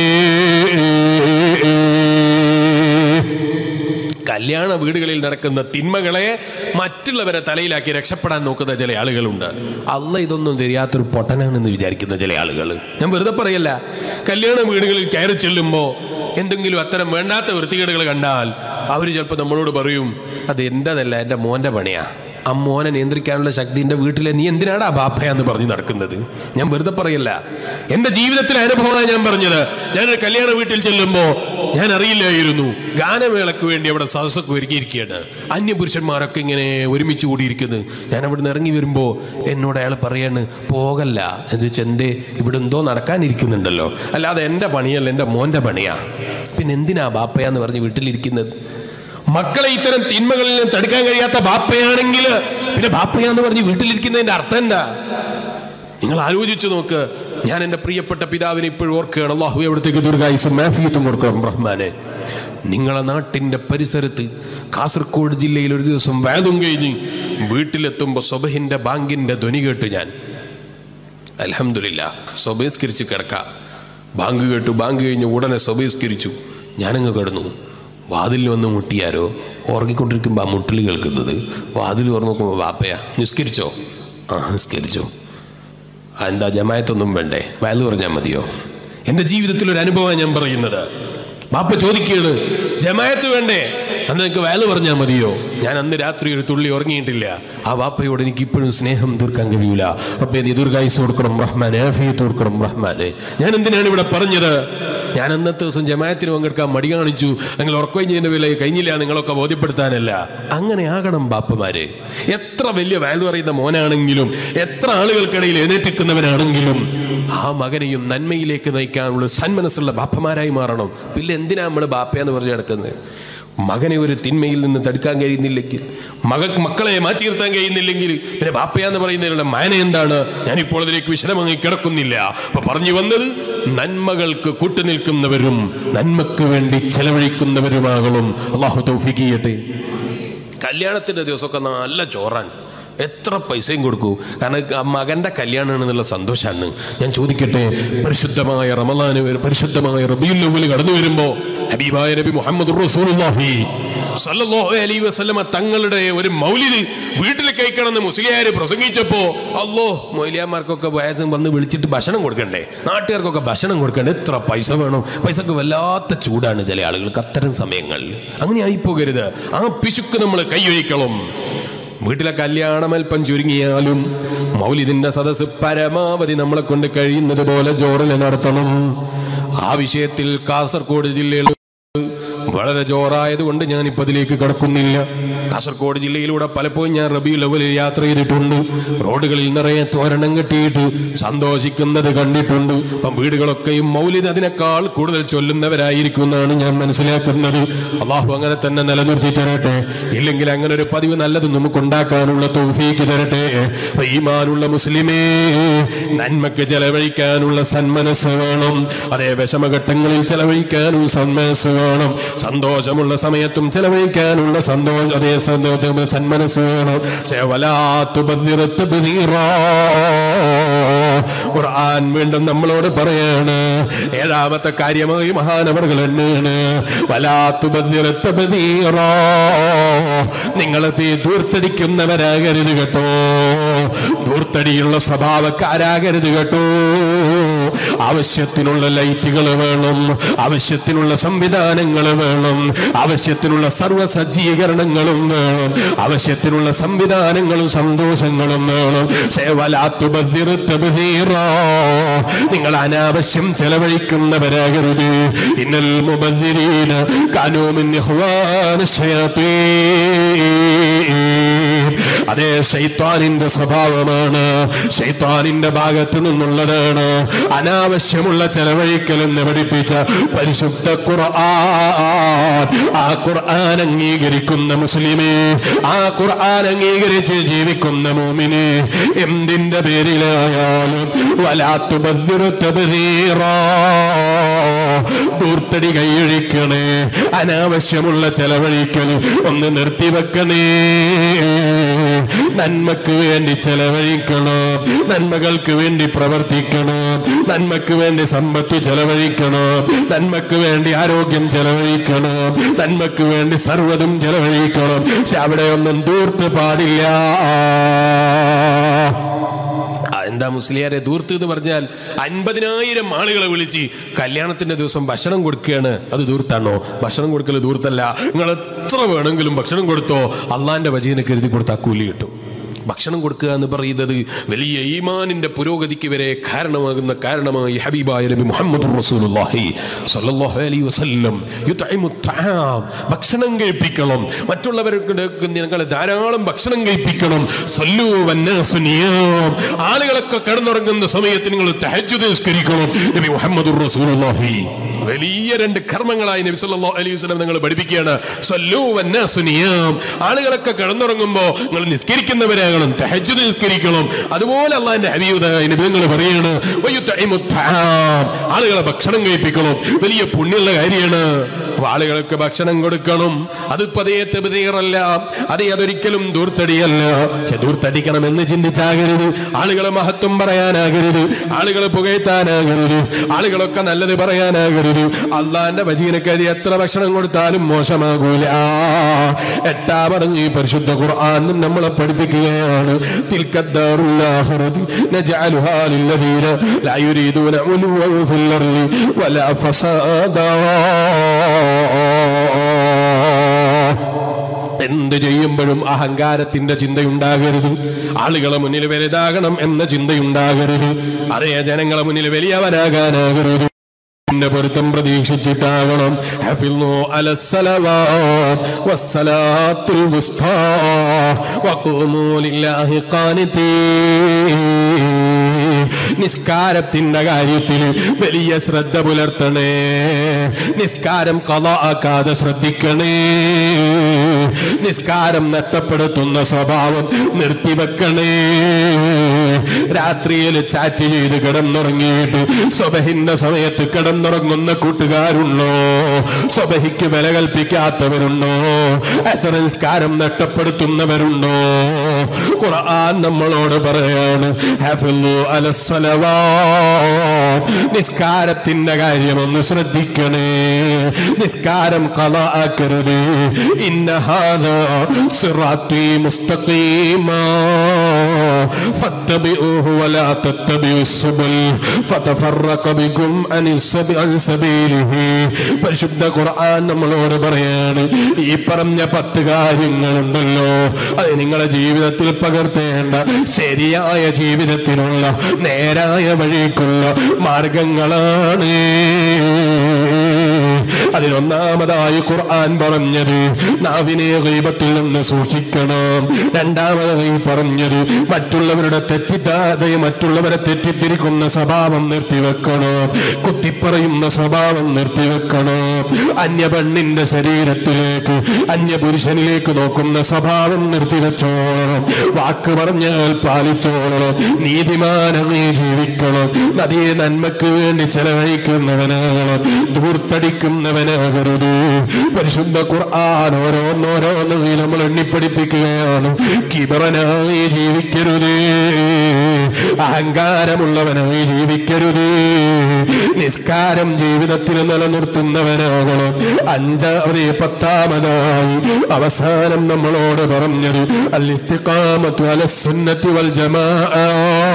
കല്യാണ വീടുകളിൽ നടക്കുന്ന തിന്മകളെ മറ്റുള്ളവരെ തലയിലാക്കി രക്ഷപ്പെടാൻ നോക്കുന്ന ചില ആളുകളുണ്ട് അല്ല ഇതൊന്നും தெரிയാത്തൊരു പൊട്ടനാണെന്ന് വിചാരിക്കുന്ന ചില ആളുകൾ ഞാൻ വെറുതെ പറയല്ല കല്യാണ വീടുകളിൽ കയറി ചെല്ലുമ്പോൾ എന്തെങ്കിലും അത്തരം വേണ്ടാത്ത വൃത്തികേടുകൾ കണ്ടാൽ അവർ ചിലപ്പോൾ നമ്മളോട് പറയും അത് എൻ്റെതല്ല എൻ്റെ മോൻ്റെ പണിയാ ആ മോനെ നിയന്ത്രിക്കാനുള്ള ശക്തി എൻ്റെ വീട്ടിലെ നീ എന്തിനാടാ ബാപ്പയാന്ന് പറഞ്ഞ് നടക്കുന്നത് ഞാൻ വെറുതെ പറയല്ല എൻ്റെ ജീവിതത്തിലെ അനുഭവമാണ് ഞാൻ പറഞ്ഞത് ഞാനൊരു കല്യാണ വീട്ടിൽ ചെല്ലുമ്പോൾ ഞാൻ അറിയില്ലായിരുന്നു ഗാനമേളക്ക് വേണ്ടി അവിടെ സദസ്സൊക്കെ ഒരുക്കിയിരിക്കുകയാണ് അന്യപുരുഷന്മാരൊക്കെ ഇങ്ങനെ ഒരുമിച്ച് കൂടിയിരിക്കുന്നത് ഞാൻ അവിടെ നിന്ന് ഇറങ്ങി വരുമ്പോൾ എന്നോട് അയാൾ പറയാണ് പോകല്ല എന്ന് വെച്ചാൽ എന്തേ ഇവിടെ എന്തോ നടക്കാനിരിക്കുന്നുണ്ടല്ലോ അല്ലാതെ എൻ്റെ പണിയല്ല എൻ്റെ മോൻ്റെ പണിയാ പിന്നെ എന്തിനാ ബാപ്പയാന്ന് പറഞ്ഞ് വീട്ടിലിരിക്കുന്നത് മക്കളെ ഇത്തരം തിന്മകളിൽ നിന്ന് തടുക്കാൻ കഴിയാത്ത ബാപ്പയാണെങ്കിൽ പിന്നെ ബാപ്പയാന്ന് പറഞ്ഞ് വീട്ടിലിരിക്കുന്നതിന്റെ അർത്ഥം എന്താ നിങ്ങൾ ആലോചിച്ചു നോക്ക് ഞാൻ എൻ്റെ പ്രിയപ്പെട്ട പിതാവിനെ ഇപ്പോഴും ഓർക്കുകയാണ് അള്ളാഹു എവിടത്തേക്ക് ദീർഘായുസും മാഫിയത്തും കൊടുക്കണം റഹ്മാനെ നിങ്ങളെ നാട്ടിൻ്റെ പരിസരത്ത് കാസർഗോഡ് ജില്ലയിൽ ഒരു ദിവസം വേദം കഴിഞ്ഞ് വീട്ടിലെത്തുമ്പോൾ സ്വബഹിൻ്റെ ബാങ്കിൻ്റെ ധ്വനി കേട്ട് ഞാൻ അലഹമില്ല സ്വബഹിസ്കരിച്ച് കിടക്കാം ബാങ്ക് കേട്ടു ബാങ്ക് കഴിഞ്ഞ് ഉടനെ സ്വബഹിസ്കരിച്ചു ഞാനങ്ങ് കിടന്നു വാതിലിൽ വന്ന് മുട്ടിയാരോ ഉറങ്ങിക്കൊണ്ടിരിക്കുമ്പോൾ ആ മുട്ടൽ കേൾക്കുന്നത് വാതിൽ തുറന്ന് നോക്കുമ്പോൾ വാപ്പയാ നിസ്കരിച്ചോ ആ നിസ്കരിച്ചോ ആ, എന്താ ജമായത്തൊന്നും വേണ്ടേ വയലു പറഞ്ഞാൽ മതിയോ എൻ്റെ ജീവിതത്തിൽ ഒരു അനുഭവമാണ് ഞാൻ പറയുന്നത് ബാപ്പ ചോദിക്കുകയാണ് ജമായത്ത് വേണ്ടേ അന്ന് എനിക്ക് വയലു പറഞ്ഞാൽ മതിയോ ഞാൻ അന്ന് രാത്രി ഒരു തുള്ളി ഉറങ്ങിയിട്ടില്ല ആ വാപ്പയോട് എനിക്ക് ഇപ്പോഴും സ്നേഹം തീർക്കാൻ കഴിയൂല റബ്ബേ നീ ദീർഘായുസ് കൊടുക്കണം റഹ്മാനെ ആഫിയത്ത് കൊടുക്കണം റഹ്മാനെ ഞാൻ എന്തിനാണ് ഇവിടെ പറഞ്ഞത് ഞാൻ അന്നത്തെ ദിവസം ജമായത്തിന് പങ്കെടുക്കാൻ മടി കാണിച്ചു നിങ്ങൾ ഉറക്കഴിഞ്ഞതിൻ്റെ വില കഴിഞ്ഞില്ല നിങ്ങളൊക്കെ ബോധ്യപ്പെടുത്താനല്ല അങ്ങനെ ആകണം ബാപ്പമാര് എത്ര വലിയ വാല്യൂ അറിയുന്ന മോനാണെങ്കിലും എത്ര ആളുകൾക്കിടയിൽ എഴുന്നേറ്റിക്കുന്നവനാണെങ്കിലും ആ മകനെയും നന്മയിലേക്ക് നയിക്കാനുള്ള സന്മനസ്സുള്ള ബാപ്പമാരായി മാറണം പിന്നെ എന്തിനാ നമ്മൾ ബാപ്പയെന്ന് പറഞ്ഞു കിടക്കുന്നത് മകനെ ഒരു തിന്മയിൽ നിന്ന് തടുക്കാൻ കഴിയുന്നില്ലെങ്കിൽ മക മക്കളെ മാറ്റി നിർത്താൻ കഴിയുന്നില്ലെങ്കിൽ പിന്നെ ബാപ്പയാന്ന് പറയുന്നതിനുള്ള മാന എന്താണ് ഞാനിപ്പോൾ അതിലേക്ക് വിശദമായി കിടക്കുന്നില്ല അപ്പൊ പറഞ്ഞു വന്നത് നന്മകൾക്ക് കൂട്ടുനിൽക്കുന്നവരും നന്മക്ക് വേണ്ടി ചെലവഴിക്കുന്നവരുമാകണം അള്ളാഹു തൗഫീഖ് ചെയ്യട്ടെ കല്യാണത്തിന്റെ ദിവസമൊക്കെ നല്ല ചോറാണ് എത്ര പൈസയും കൊടുക്കൂ കാരണം ആ മകന്റെ കല്യാണമാണ് എന്നുള്ള സന്തോഷമാണ് ഞാൻ ചോദിക്കട്ടെ പരിശുദ്ധമായ റമലാന് പരിശുദ്ധമായ റബിയുൽ അവ്വൽ കടന്നു വരുമ്പോ ഹബീബായ നബി മുഹമ്മദ് റസൂലുള്ളാഹി സല്ലല്ലാഹു അലൈഹി വസല്ലമ തങ്ങളുടെ ഒരു മൗലിദ് വീട്ടിൽ കഴിക്കണമെന്ന് മുസ്ലിയാർ പ്രസംഗിച്ചപ്പോ അല്ലോ മൊയിലിയാമാർക്കൊക്കെ വയസ്സും വന്ന് വിളിച്ചിട്ട് ഭക്ഷണം കൊടുക്കണ്ടേ നാട്ടുകാർക്കൊക്കെ ഭക്ഷണം കൊടുക്കണ്ടേ എത്ര പൈസ വേണം പൈസക്ക് വല്ലാത്ത ചൂടാണ് ചില ആളുകൾക്ക് അത്തരം സമയങ്ങളിൽ അങ്ങനെ ആയിപ്പോകരുത് ആ പിശുക്ക് നമ്മൾ കൈയൊഴിക്കണം വീട്ടിലെ കല്യാണം അല്പം ചുരുങ്ങിയാലും മൗലിദിന്റെ സദസ്സ് പരമാവധി നമ്മളെ കൊണ്ട് കഴിയുന്നത് പോലെ ജോറിൽ നടത്തണം ആ വിഷയത്തിൽ കാസർഗോഡ് ജില്ലയിൽ വളരെ ജോറായതുകൊണ്ട് ഞാനിപ്പോൾ അതിലേക്ക് കടക്കുന്നില്ല കാസർഗോഡ് ജില്ലയിലൂടെ പലപ്പോഴും ഞാൻ റബി ലെവലിൽ യാത്ര ചെയ്തിട്ടുണ്ട് റോഡുകളിൽ നിറയെ തോരണം കെട്ടിയിട്ട് സന്തോഷിക്കുന്നത് കണ്ടിട്ടുണ്ട് അപ്പം വീടുകളൊക്കെയും മൗലിദ് അതിനേക്കാൾ കൂടുതൽ ചൊല്ലുന്നവരായിരിക്കും എന്നാണ് ഞാൻ മനസ്സിലാക്കുന്നത് അള്ളാഹു അങ്ങനെ തന്നെ നിലനിർത്തി തരട്ടെ ഇല്ലെങ്കിൽ അങ്ങനെ ഒരു പതിവ് നല്ലത് നമുക്ക് ഉണ്ടാക്കാനുള്ള തൗഫീക്ക് തരട്ടെ ഈമാനുള്ള മുസ്ലിമേ നന്മക്ക് ചെലവഴിക്കാനുള്ള സന്മനസ് വേണം അതേ വിഷമഘട്ടങ്ങളിൽ ചെലവഴിക്കാനും സന്മനസ് വേണം സന്തോഷമുള്ള സമയത്തും ചെലവഴിക്കാനുള്ള സന്തോഷം അതേ സന്തോഷം സന്മനസ് വേണം പക്ഷേ വലാത്തു ബദ്ദിറത്ത് ബദീറാ. ഖുർആൻ വീണ്ടും നമ്മളോട് പറയാണ് ഏഴാമത്തെ കാര്യമായി മഹാനവറുകൾ തന്നെയാണ് വലാത്തു ബദ്ദിറത്ത് ബദീറാ. നിങ്ങളെ തീ ദൂർത്തടിക്കുന്നവരാകരുത് കേട്ടോ ദൂർത്തടിയുള്ള സ്വഭാവക്കാരാകരുത് കേട്ടോ ആവശ്യത്തിനുള്ള ലൈറ്റുകൾ വേണം ആവശ്യത്തിനുള്ള സംവിധാനങ്ങൾ വേണം ആവശ്യത്തിനുള്ള സർവ്വ സജ്ജീകരണങ്ങളും വേണം ആവശ്യത്തിനുള്ള സംവിധാനങ്ങളും സന്തോഷങ്ങളും വേണം സേവലാത്തുബദ്ധിറുത്തബുദീറാ. നിങ്ങൾ അനാവശ്യം ചെലവഴിക്കുന്നവരാകരുത് ഇന്നൽ മുബദ്ദിരീന കാനൂമിൻ ഇഖ്വാന ശയാത്തീൻ. അതേ ശൈത്താനിന്റെ സ്വഭാവമാണ് ശൈത്താനിന്റെ ഭാഗത്ത് നിന്നുള്ളതാണ് അനാവശ്യമുള്ള ചെലവഴിക്കലെന്ന് പഠിപ്പിച്ച പരിശുദ്ധ ഖുർആൻ ആ ഖുർആൻ അംഗീകരിക്കുന്ന മുസ്ലിമേ ആ ഖുർആൻ അംഗീകരിച്ച് ജീവിക്കുന്ന മോമിനെ എന്തിന്റെ പേരിലായാലും വലാത്തു ദൂർത്തടി കൈയഴിക്കണേ അനാവശ്യമുള്ള ചെലവഴിക്കൽ ഒന്ന് നിർത്തിവെക്കണേ നന്മക്ക് വേണ്ടി ചെലവഴിക്കണം നന്മകൾക്ക് വേണ്ടി പ്രവർത്തിക്കണം നന്മക്ക് വേണ്ടി സമ്പത്ത് ചെലവഴിക്കണം നന്മക്ക് വേണ്ടി ആരോഗ്യം ചെലവഴിക്കണം നന്മക്ക് വേണ്ടി സർവ്വതും ചെലവഴിക്കണം പക്ഷെ അവിടെ ഒന്നും ദൂർത്ത് പാടില്ല ആ, എന്താ മുസ്ലിയാരെ ദൂർത്ത് എന്ന് പറഞ്ഞാൽ അൻപതിനായിരം ആളുകളെ വിളിച്ച് കല്യാണത്തിന്റെ ദിവസം ഭക്ഷണം കൊടുക്കുകയാണ് അത് ദൂർത്താണോ ഭക്ഷണം കൊടുക്കൽ ദൂർത്തല്ല നിങ്ങൾ എത്ര വേണമെങ്കിലും ഭക്ഷണം കൊടുത്തോ അള്ളാന്റെ വജീനെ കരുതി കൊടുത്താൽ കൂലി കിട്ടും ഭക്ഷണം കൊടുക്കുക എന്ന് പറയുന്നത് വലിയ ഈമാനിന്റെ പുരോഗതിക്ക് വരെ കാരണമാകുന്ന കാരണമായി ഹബീബായ നബി മുഹമ്മദ് റസൂലുള്ളാഹി സ്വല്ലല്ലാഹു അലൈഹി വസല്ലം യുത്ഇമു തആം ഭക്ഷണം കഴിപ്പിക്കണം മറ്റുള്ളവർക്ക് നിങ്ങൾ ധാരാളം ഭക്ഷണം കഴിപ്പിക്കണം സല്ലു വന്നാസു നിയാം ആളുകളൊക്കെ കിടന്നുറങ്ങുന്ന സമയത്ത് നിങ്ങൾ തഹജ്ജുദ് നിസ്കരിക്കണം നബി മുഹമ്മദ് റസൂലുള്ളാഹി വലിയ രണ്ട് കർമ്മങ്ങളായി നബി സല്ലല്ലാഹു അലൈഹി വസല്ലം നിങ്ങൾ പഠിപ്പിക്കുകയാണ് സല്ലൂ വന്നാസു നിയാം ആളുകളൊക്കെ കിടന്നുറങ്ങുമ്പോ നിങ്ങൾ നിസ്കരിക്കുന്നവരാകണം തഹജ്ജുദ് നിസ്കരിക്കണം അതുപോലെ അള്ളാഹിന്റെ ഹബീബായ നബി നിങ്ങൾ പറയാണ് വയുത്തഇമു ത്വആം. ആളുകളെ ഭക്ഷണം കഴിപ്പിക്കണം വലിയ പുണ്യമുള്ള കാര്യമാണ് അപ്പൊ ആളുകൾക്ക് ഭക്ഷണം കൊടുക്കണം അത് പതേ തെബിതീറല്ല അതേ അതൊരിക്കലും ദൂർത്തടിയല്ല പക്ഷെ ദൂർത്തടിക്കണമെന്ന് ചിന്തിച്ചാകരുത് ആളുകളെ മഹത്വം പറയാനാകരുത് ആളുകളെ പുകഴ്ത്താനാകരുത് ആളുകളൊക്കെ നല്ലത് പറയാനാകരുത് അള്ളാന്റെ വജീനക്കരി എത്ര ഭക്ഷണം കൊടുത്താലും മോശമാകൂല എട്ടാമതങ്ങ് ഈ പരിശുദ്ധ ഖുർആൻ നമ്മളെ പഠിപ്പിക്കുകയാണ് തിൽക്കദ്ദാറുല്ലാഹിറതി നജഅലുഹാ ലില്ലദീന ലാ യുരീദൂന ഉലുവൻ ഫിൽ അർളി വലാ ഫസാദാ എന്ത് ചെയ്യുമ്പോഴും അഹങ്കാരത്തിന്റെ ചിന്തയുണ്ടാകരുത് ആളുകളെ മുന്നിൽ വലുതാകണം എന്ന ചിന്തയുണ്ടാകരുത് അതേ ജനങ്ങളെ മുന്നിൽ വലിയവനാകാനാകരുത് എന്റെ പൊരുത്തം പ്രതീക്ഷിച്ചിട്ടാകണം ഹഫിളു അലസ്സലവാത് വസ്സലാത്തുൽ വുസ്താ വഖൂമൂ ലില്ലാഹി ഖാനിതീൻ നിസ്കാരത്തിന്റെ കാര്യത്തിൽ വലിയ ശ്രദ്ധ പുലർത്തണേ നിസ്കാരം കലാക്കാതെ ശ്രദ്ധിക്കണേ നിസ്കാരം നഷ്ടപ്പെടുത്തുന്ന സ്വഭാവം നിർത്തിവെക്കണേ രാത്രിയിൽ ചാറ്റ് ചെയ്ത് കിടന്നുറങ്ങിയിട്ട് സ്വബഹിന്റെ സമയത്ത് കിടന്നുറങ്ങുന്ന കൂട്ടുകാരുണ്ടോ സ്വബഹിക്ക് വില കൽപ്പിക്കാത്തവരുണ്ടോ അസറൻസ്കാരം നഷ്ടപ്പെടുത്തുന്നവരുണ്ടോ ഖുർആൻ നമ്മളോട് പറയാണ് ഹഫിളു അലസ്സലവാ നിസ്കാരത്തിന്റെ കാര്യം ഒന്ന് ശ്രദ്ധിക്കണേ നിസ്കാരം കളാക്കരുത് ഇന്നഹാദ സിറാത്തി മുസ്തഖീമാ ഫത്തബിഊഹു വലാ തത്തബിഉ സുബൽ ഫതഫറഖ ബികും അനി സബി അൻ സബീലിഹി പരിശുദ്ധ ഖുർആൻ നമ്മളോട് പറയാണ് ഈ പറഞ്ഞ പത്ത് കാര്യങ്ങളുണ്ടല്ലോ അത് നിങ്ങളെ ജീവിതത്തിൽ പകർത്തേണ്ട ശരിയായ ജീവിതത്തിനുള്ള നേരായ വഴിക്കുള്ള മാർഗങ്ങളാണ് അതിലൊന്നാമതായി ഖുർആൻ പറഞ്ഞത് നാവിനെ ഗീബത്തിൽ നിന്ന് സൂക്ഷിക്കണം രണ്ടാമതായി പറഞ്ഞത് മറ്റുള്ളവരുടെ തെറ്റിദ്ധാതെ മറ്റുള്ളവരെ തെറ്റിദ്ധരിക്കുന്ന സ്വഭാവം നിർത്തിവെക്കണം കുത്തിപ്പറയുന്ന സ്വഭാവം നിർത്തിവെക്കണം അന്യ പെണ്ണിന്റെ ശരീരത്തിലേക്ക് അന്യ പുരുഷനിലേക്ക് നോക്കുന്ന സ്വഭാവം നിർത്തിവെച്ചോളണം വാക്ക് പറഞ്ഞാൽ പാലിച്ചോളണം നീതിമാനമേ ജീവിക്കണം നദിയെ നന്മക്ക് വേണ്ടി ചെലവഴിക്കുന്നവനാകണം ധൂർത്തടിക്കുന്നവനാകരുത് പരിശുദ്ധ ഖുർആൻ ഓരോന്നോരോന്ന് നമ്മൾ എണ്ണിപ്പടിപ്പിക്കുകയാണ് കിബറനായി ജീവിക്കരുത് അഹങ്കാരമുള്ളവനായി ജീവിക്കരുത് നിസ്കാരം ജീവിതത്തിൽ നിലനിർത്തുന്നവനാകണം അഞ്ചാമത് പത്താമതായി അവസാനം നമ്മളോട് പറഞ്ഞത് അൽ ഇസ്തിഖാമത്തു അല സുന്നത്തി വൽ ജമാഅ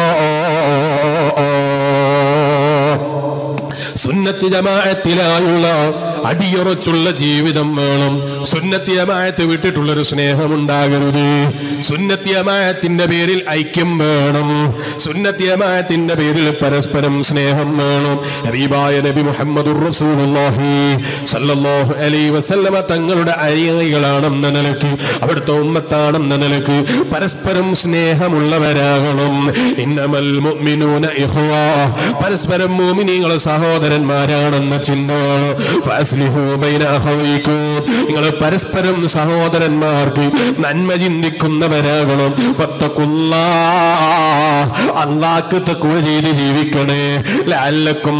സുന്നത്തി ജമാഅത്തിലായുള്ള അടിയുറച്ചുള്ള ജീവിതം വേണം സുന്നത്തി ജമാഅത്ത് വിട്ടിട്ടുള്ളൊരു സ്നേഹമുണ്ടാകരുത് സുന്നത്തി ജമാഅത്തിന്റെ പേരിൽ ഐക്യം വേണം സുന്നത്തി ജമാഅത്തിന്റെ പേരിൽ പരസ്പരം സ്നേഹം വേണം ഹബീബായ നബി മുഹമ്മദുർ റസൂലുള്ളാഹി സല്ലല്ലാഹു അലൈഹി വസല്ലമ തങ്ങളുടെ അനുയായികളാണെന്ന നിലക്ക് അവിടുത്തെ ഉമ്മത്താണെന്ന നിലക്ക് പരസ്പരം സ്നേഹമുള്ളവരാകണം ഇന്നമൽ മുഅ്മിനൂന ഇഖ്വാ പരസ്പരം മുഅ്മിനീങ്ങൾ സഹോദരന്മാരാണെന്ന ചിന്തയാണ് ഫഅസ്ലിഹു ബൈന അഖവൈക്കും നിങ്ങൾ പരസ്പരം സഹോദരന്മാർക്ക് നന്മ ചിന്തിക്കുന്നവരാകണം ഫത്തഖുല്ലാ അല്ലാഹ്ക്ക് തഖ്വ ചെയ്ത് ജീവിക്കണേ ലഅല്ലക്കും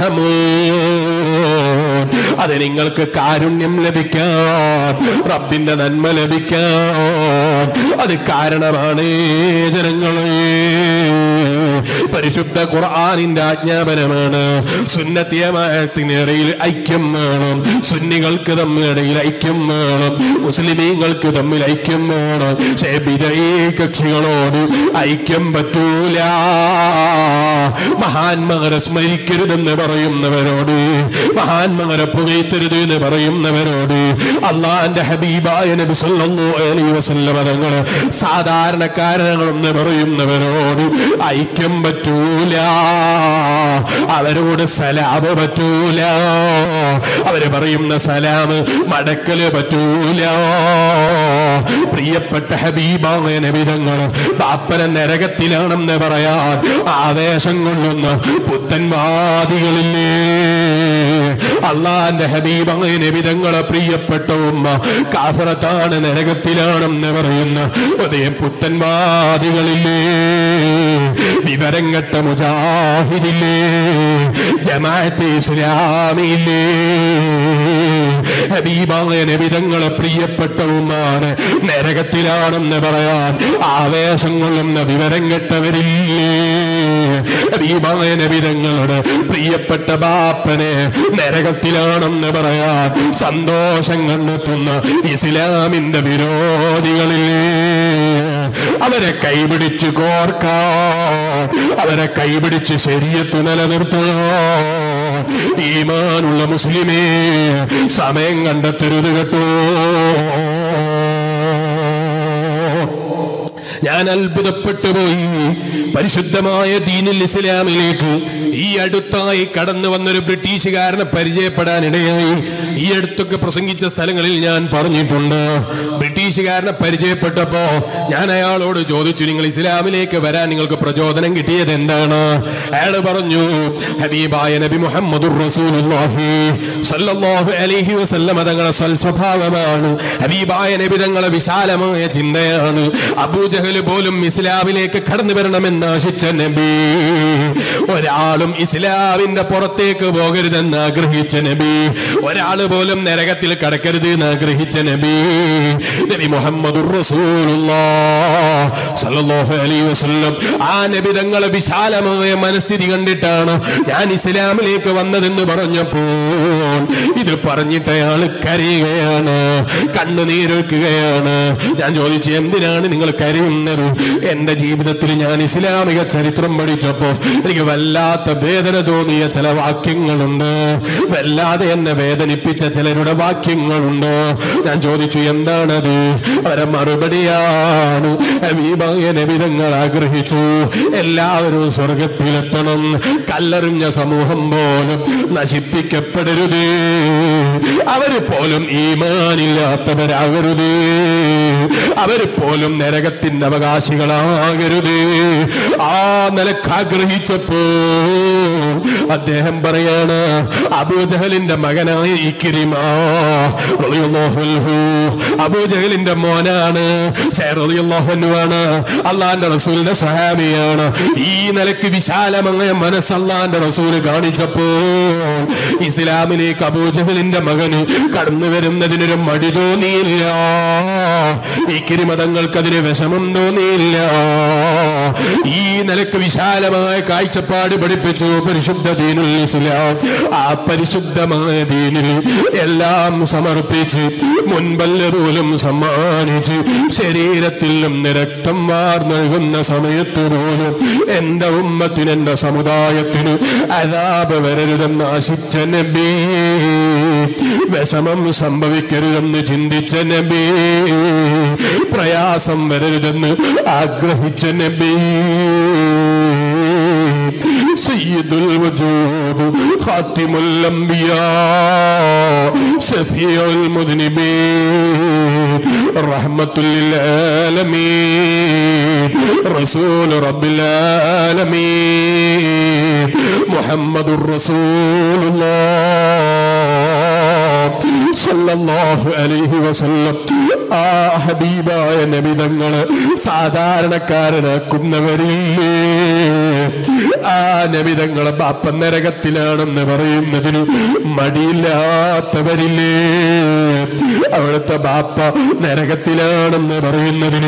തുർഹമൂൻ അത് നിങ്ങൾക്ക് കാരുണ്യം ലഭിക്കാൻ റബ്ബിന്റെ നന്മ ലഭിക്കാൻ അത് കാരണമാണ് ജനങ്ങളെ പരിശുദ്ധ ഖുർആാനിന്റെ ആജ്ഞാപനമാണ് സുന്നത്തിയമായത്തിനിടയിൽ ഐക്യം വേണം സുന്നികൾക്ക് തമ്മിലിടയിൽ ഐക്യം വേണം മുസ്ലിമീങ്ങൾക്ക് തമ്മിൽ ഐക്യം വേണം പക്ഷേ വിജയീ കക്ഷികളോട് ഐക്യം പറ്റൂല മഹാന്മാരെ സ്മരിക്കരുതെന്ന് പറയുന്നവരോട് മഹാന്മാരെ പുകയത്തരുത് എന്ന് പറയുന്നവരോട് അള്ളാന്റെ ഹബീബായ നബി സല്ലല്ലാഹു അലൈഹി വസല്ലമ തങ്ങള് സാധാരണക്കാരനെന്ന് പറയുന്നവരോട് ഐക്യം പറ്റൂല അവരോട് സലാമ് പറ്റൂല അവര് പറയുന്ന സലാമ് മടക്കല് പറ്റൂല പ്രിയപ്പെട്ട ഹബീബായ നബിതങ്ങള് ബാപ്പന നരകത്തിലാണെന്ന് പറയാൻ ആവേശം കൊള്ളുന്ന പുത്തൻവാദികളില്ലേ അള്ളാന്റെ ഹബീബ് അങ്ങനെ വിധങ്ങളെ പ്രിയപ്പെട്ട ഉമ്മ കാഫറത്താണ് നരകത്തിലാണെന്ന് പറയുന്ന ഉദയം പുത്തൻവാദികളില്ലേ വിവരം കെട്ട മുജാഹിദില്ലേ ജമാഅത്തെ ഇസ്ലാമിയില്ലേ ഹബീബായ നബിതങ്ങളെ പ്രിയപ്പെട്ട ഉമ്മാണ് നരകത്തിലാണെന്ന് പറയാൻ ആവേശം കൊള്ളുന്ന വിവരം കെട്ടവരില്ലേ ഹബീബായ നബിതങ്ങളുടെ പ്രിയപ്പെട്ട ബാപ്പനെ നരകത്തിലാണെന്ന് പറയാൻ സന്തോഷം കണ്ടെത്തുന്ന ഇസ്ലാമിന്റെ വിരോധികളില്ലേ അവരെ കൈപിടിച്ച് കോർക്കാൻ അവരെ കൈപിടിച്ച് ശരിയത്ത് നിലനിർത്തുക ഈമാനുള്ള മുസ്ലിമേ സമയം കണ്ടെത്തരുത് കേട്ടോ ഞാൻ അത്ഭുതപ്പെട്ടു പോയി പരിശുദ്ധമായ ദീനുൽ ഇസ്ലാമിലേക്ക് ഈ അടുത്തായി കടന്നു വന്നൊരു ബ്രിട്ടീഷുകാരനെ പരിചയപ്പെടാനിടയായി ഈ അടുത്തൊക്കെ പ്രസംഗിച്ച സ്ഥലങ്ങളിൽ ഞാൻ പറഞ്ഞിട്ടുണ്ട് ബ്രിട്ടീഷുകാരനെ പരിചയപ്പെട്ടപ്പോ ഞാൻ അയാളോട് ചോദിച്ചു നിങ്ങൾ ഇസ്ലാമിലേക്ക് വരാൻ നിങ്ങൾക്ക് പ്രചോദനം കിട്ടിയത് എന്താണ് അയാൾ പറഞ്ഞു ഹബീബായ നബി മുഹമ്മദ് സല്ലല്ലാഹു അലൈഹി വസല്ലമ തങ്ങളെ സൽസ്വഭാവമാണ് ഹബീബായ നബി തങ്ങളെ വിശാലമായ ചിന്തയാണ് അബൂജഹൽ പോലും ഇസ്ലാമിലേക്ക് കടന്നു വരണമെന്ന് ആശിച്ച നബി ഒരാളും ഇസ്ലാമിന്റെ പുറത്തേക്ക് പോകരുതെന്ന് ആഗ്രഹിച്ച നബി ഒരാള് പോലും നരകത്തിൽ കടക്കരുത് എന്ന് ആഗ്രഹിച്ച നബി നബി മുഹമ്മദ് ആ നബി തങ്ങളെ വിശാലമായ മനസ്ഥിതി കണ്ടിട്ടാണ് ഞാൻ ഇസ്ലാമിലേക്ക് വന്നതെന്ന് പറഞ്ഞപ്പോൾ ഇത് പറഞ്ഞിട്ട് അയാൾ കരയുകയാണ് കണ്ണുനീരൊക്കുകയാണ് ഞാൻ ചോദിച്ചു എന്തിനാണ് നിങ്ങൾ കരയുന്നത് എന്റെ ജീവിതത്തിൽ ഞാൻ ഇസ്ലാമിക ചരിത്രം പഠിച്ചപ്പോ എനിക്ക് വല്ലാത്ത വേദന തോന്നിയ ചില വാക്യങ്ങളുണ്ട് വല്ലാതെ എന്നെ വേദനിപ്പിച്ച ചിലരുടെ വാക്യങ്ങളുണ്ട് ഞാൻ ചോദിച്ചു എന്താണത് അവരെ മറുപടിയാണ് ഹബീബായ നബിതങ്ങൾ ആഗ്രഹിച്ചു എല്ലാവരും സ്വർഗത്തിലെത്തണം കല്ലെറിഞ്ഞ സമൂഹം പോലും നശിപ്പിക്കപ്പെടരുത് അവര് പോലും ഈമാനില്ലാത്തവരാകരുത് അവര് പോലും നരകത്തിന്റെ അവകാശികളാകരുത് ആ നിലക്ക് ആഗ്രഹിച്ചപ്പോ അദ്ദേഹം പറയാണ് അബൂജഹലിന്റെ മകനായ ഇക്കിരിമ റളിയല്ലാഹു അൻഹു. അബൂജഹലിന്റെ മോനാണ് ആണ് അള്ളാന്റെ റസൂലിന്റെ സഹാബിയാണ് ഈ നിലക്ക് വിശാലമായ മനസ്സ് അള്ളാന്റെ റസൂല് കാണിച്ചപ്പോ ഇസ്ലാമിലേക്ക് അബൂജഹലിന്റെ മകന് കടന്നു വരുന്നതിനൊരു മടി തോന്നിയില്ല ഈ കിരിമതങ്ങൾക്ക് അതിന് വിഷമം തോന്നിയില്ല ഈ നിലക്ക് വിശാലമായ കാഴ്ചപ്പാട് പഠിപ്പിച്ചു പരിശുദ്ധ ദീനുൽ ഇസ്ലാം ആ പരിശുദ്ധമായ ദീനിൽ എല്ലാം സമർപ്പിച്ച് മുൻപല്ല പോലും സമ്മാനിച്ച് ശരീരത്തിൽ നിന്ന് രക്തം വാർന്നൊഴുകുന്ന സമയത്ത് പോലും എന്റെ ഉമ്മത്തിന് എന്റെ സമുദായത്തിന് അതാപ് വരരുതെന്ന് ആശിച്ച നബി വിഷമം സംഭവിക്കരുതെന്ന് ചിന്തിച്ച നബി പ്രയാസം വരരുതെന്ന് ആഗ്രഹിച്ച നബി سيد الوجود خاتم الأنبياء شفيع المذنبين رحمة للعالمين رسول رب العالمين محمد رسول الله സല്ലല്ലാഹു അലൈഹി വസല്ലം ആ ഹബീബായ നബിതങ്ങള് സാധാരണക്കാരനാക്കുന്നവരില്ലേ ആ നബിതങ്ങളെ ബാപ്പ നരകത്തിലാണെന്ന് പറയുന്നതിന് മടിയില്ലാത്തവരില്ലേ അവിടുത്തെ ബാപ്പ നരകത്തിലാണെന്ന് പറയുന്നതിന്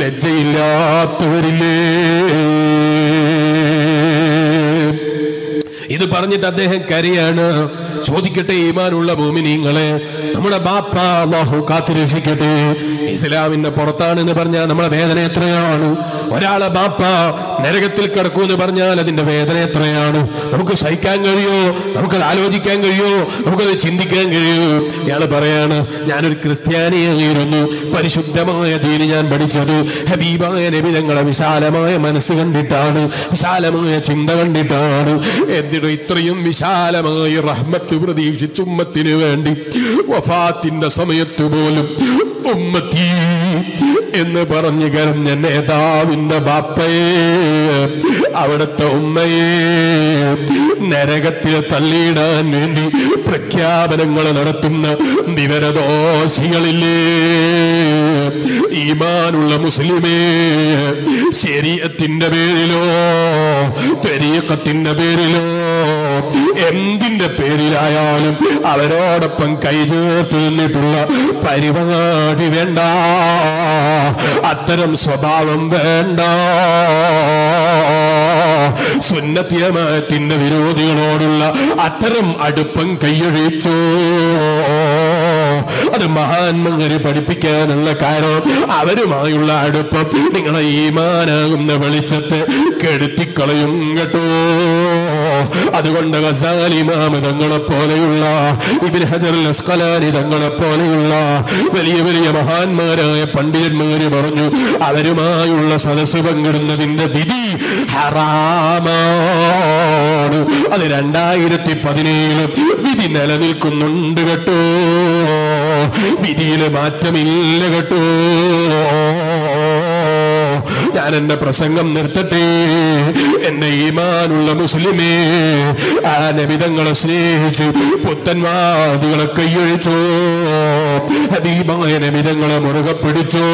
ലജ്ജയില്ലാത്തവരില്ലേ ഇത് പറഞ്ഞിട്ട് അദ്ദേഹം കരയാണ് ചോദിക്കട്ടെ ഈമാനുള്ള ഭൂമിനീങ്ങളെ നമ്മുടെ ബാപ്പ അള്ളാഹു കാത്തുരക്ഷിക്കട്ടെ ഇസ്ലാമിന്റെ പുറത്താണെന്ന് പറഞ്ഞാൽ നമ്മുടെ വേദന എത്രയാണ് ഒരാളെ ബാപ്പ നരകത്തിൽ കിടക്കൂ എന്ന് പറഞ്ഞാൽ അതിന്റെ വേദന എത്രയാണ് നമുക്ക് സഹിക്കാൻ കഴിയോ നമുക്കത് ആലോചിക്കാൻ കഴിയോ നമുക്കത് ചിന്തിക്കാൻ കഴിയോ ഇയാള് പറയാണ് ഞാനൊരു ക്രിസ്ത്യാനിയായിരുന്നു പരിശുദ്ധമായ ദീന് ഞാൻ പഠിച്ചത് ഹബീബായ നബി ഞങ്ങളെ വിശാലമായ മനസ്സ് കണ്ടിട്ടാണ് വിശാലമായ ചിന്ത കണ്ടിട്ടാണ് എന്നിട്ട് ഇത്രയും വിശാലമായ റഹ്മത്ത് പ്രതീക്ഷിച്ച് ഉമ്മത്തിന് വേണ്ടി വഫാത്തിന്റെ സമയത്ത് പോലും ഉമ്മത്തി എന്ന് പറഞ്ഞു കരഞ്ഞ നേതാവിന്റെ ബാപ്പയെ അവിടുത്തെ ഉമ്മയെ നരകത്തിൽ തള്ളിയിടാൻ വേണ്ടി പ്രഖ്യാപനങ്ങൾ നടത്തുന്ന വിവരദോഷികളില്ലേ ഈമാനുള്ള മുസ്ലിമേ ശരീരത്തിന്റെ പേരിലോ തെരീക്കത്തിന്റെ പേരിലോ എന്തിന്റെ പേരിലായാലും അവരോടൊപ്പം കൈചേർത്ത് നിന്നിട്ടുള്ള പരിപാടി വേണ്ട അത്തരം സ്വഭാവം വേണ്ട സുന്നത്തിയമാത്തിന്റെ വിരോധികളോടുള്ള അത്തരം അടുപ്പം കൈയൊഴിച്ചു അത് മഹാന്മങ്ങര് പഠിപ്പിക്കാനുള്ള കാരണം അവരുമായുള്ള അടുപ്പം നിങ്ങളെ ഈമാനാകുന്ന വെളിച്ചത്തെ കെടുത്തിക്കളയും കേട്ടോ അതുകൊണ്ട് ഗസാലിമാമ തങ്ങളെ പോലെയുള്ള ഇബിൻ ഹജർ അസ്കലാനി തങ്ങളെ പോലെയുള്ള വലിയ വലിയ മഹാന്മാരായ പണ്ഡിതന്മാര് പറഞ്ഞു അവരുമായുള്ള സദസ് പങ്കിടുന്നതിന്റെ വിധി ഹറാമാണ് അത് രണ്ടായിരത്തി പതിനേഴില് വിധി നിലനിൽക്കുന്നുണ്ട് കേട്ടോ വിധിയില് മാറ്റമില്ല കേട്ടോ ഞാൻ എന്റെ പ്രസംഗം നിർത്തട്ടെ എന്റെ ഈമാനുള്ള മുസ്ലിമേ ആ നബിതങ്ങളെ സ്നേഹിച്ച് പുത്തൻവാദികളെ കൈയൊഴിച്ചോ ഹബീബായ നബിതങ്ങളെ മുറുകെ പിടിച്ചോ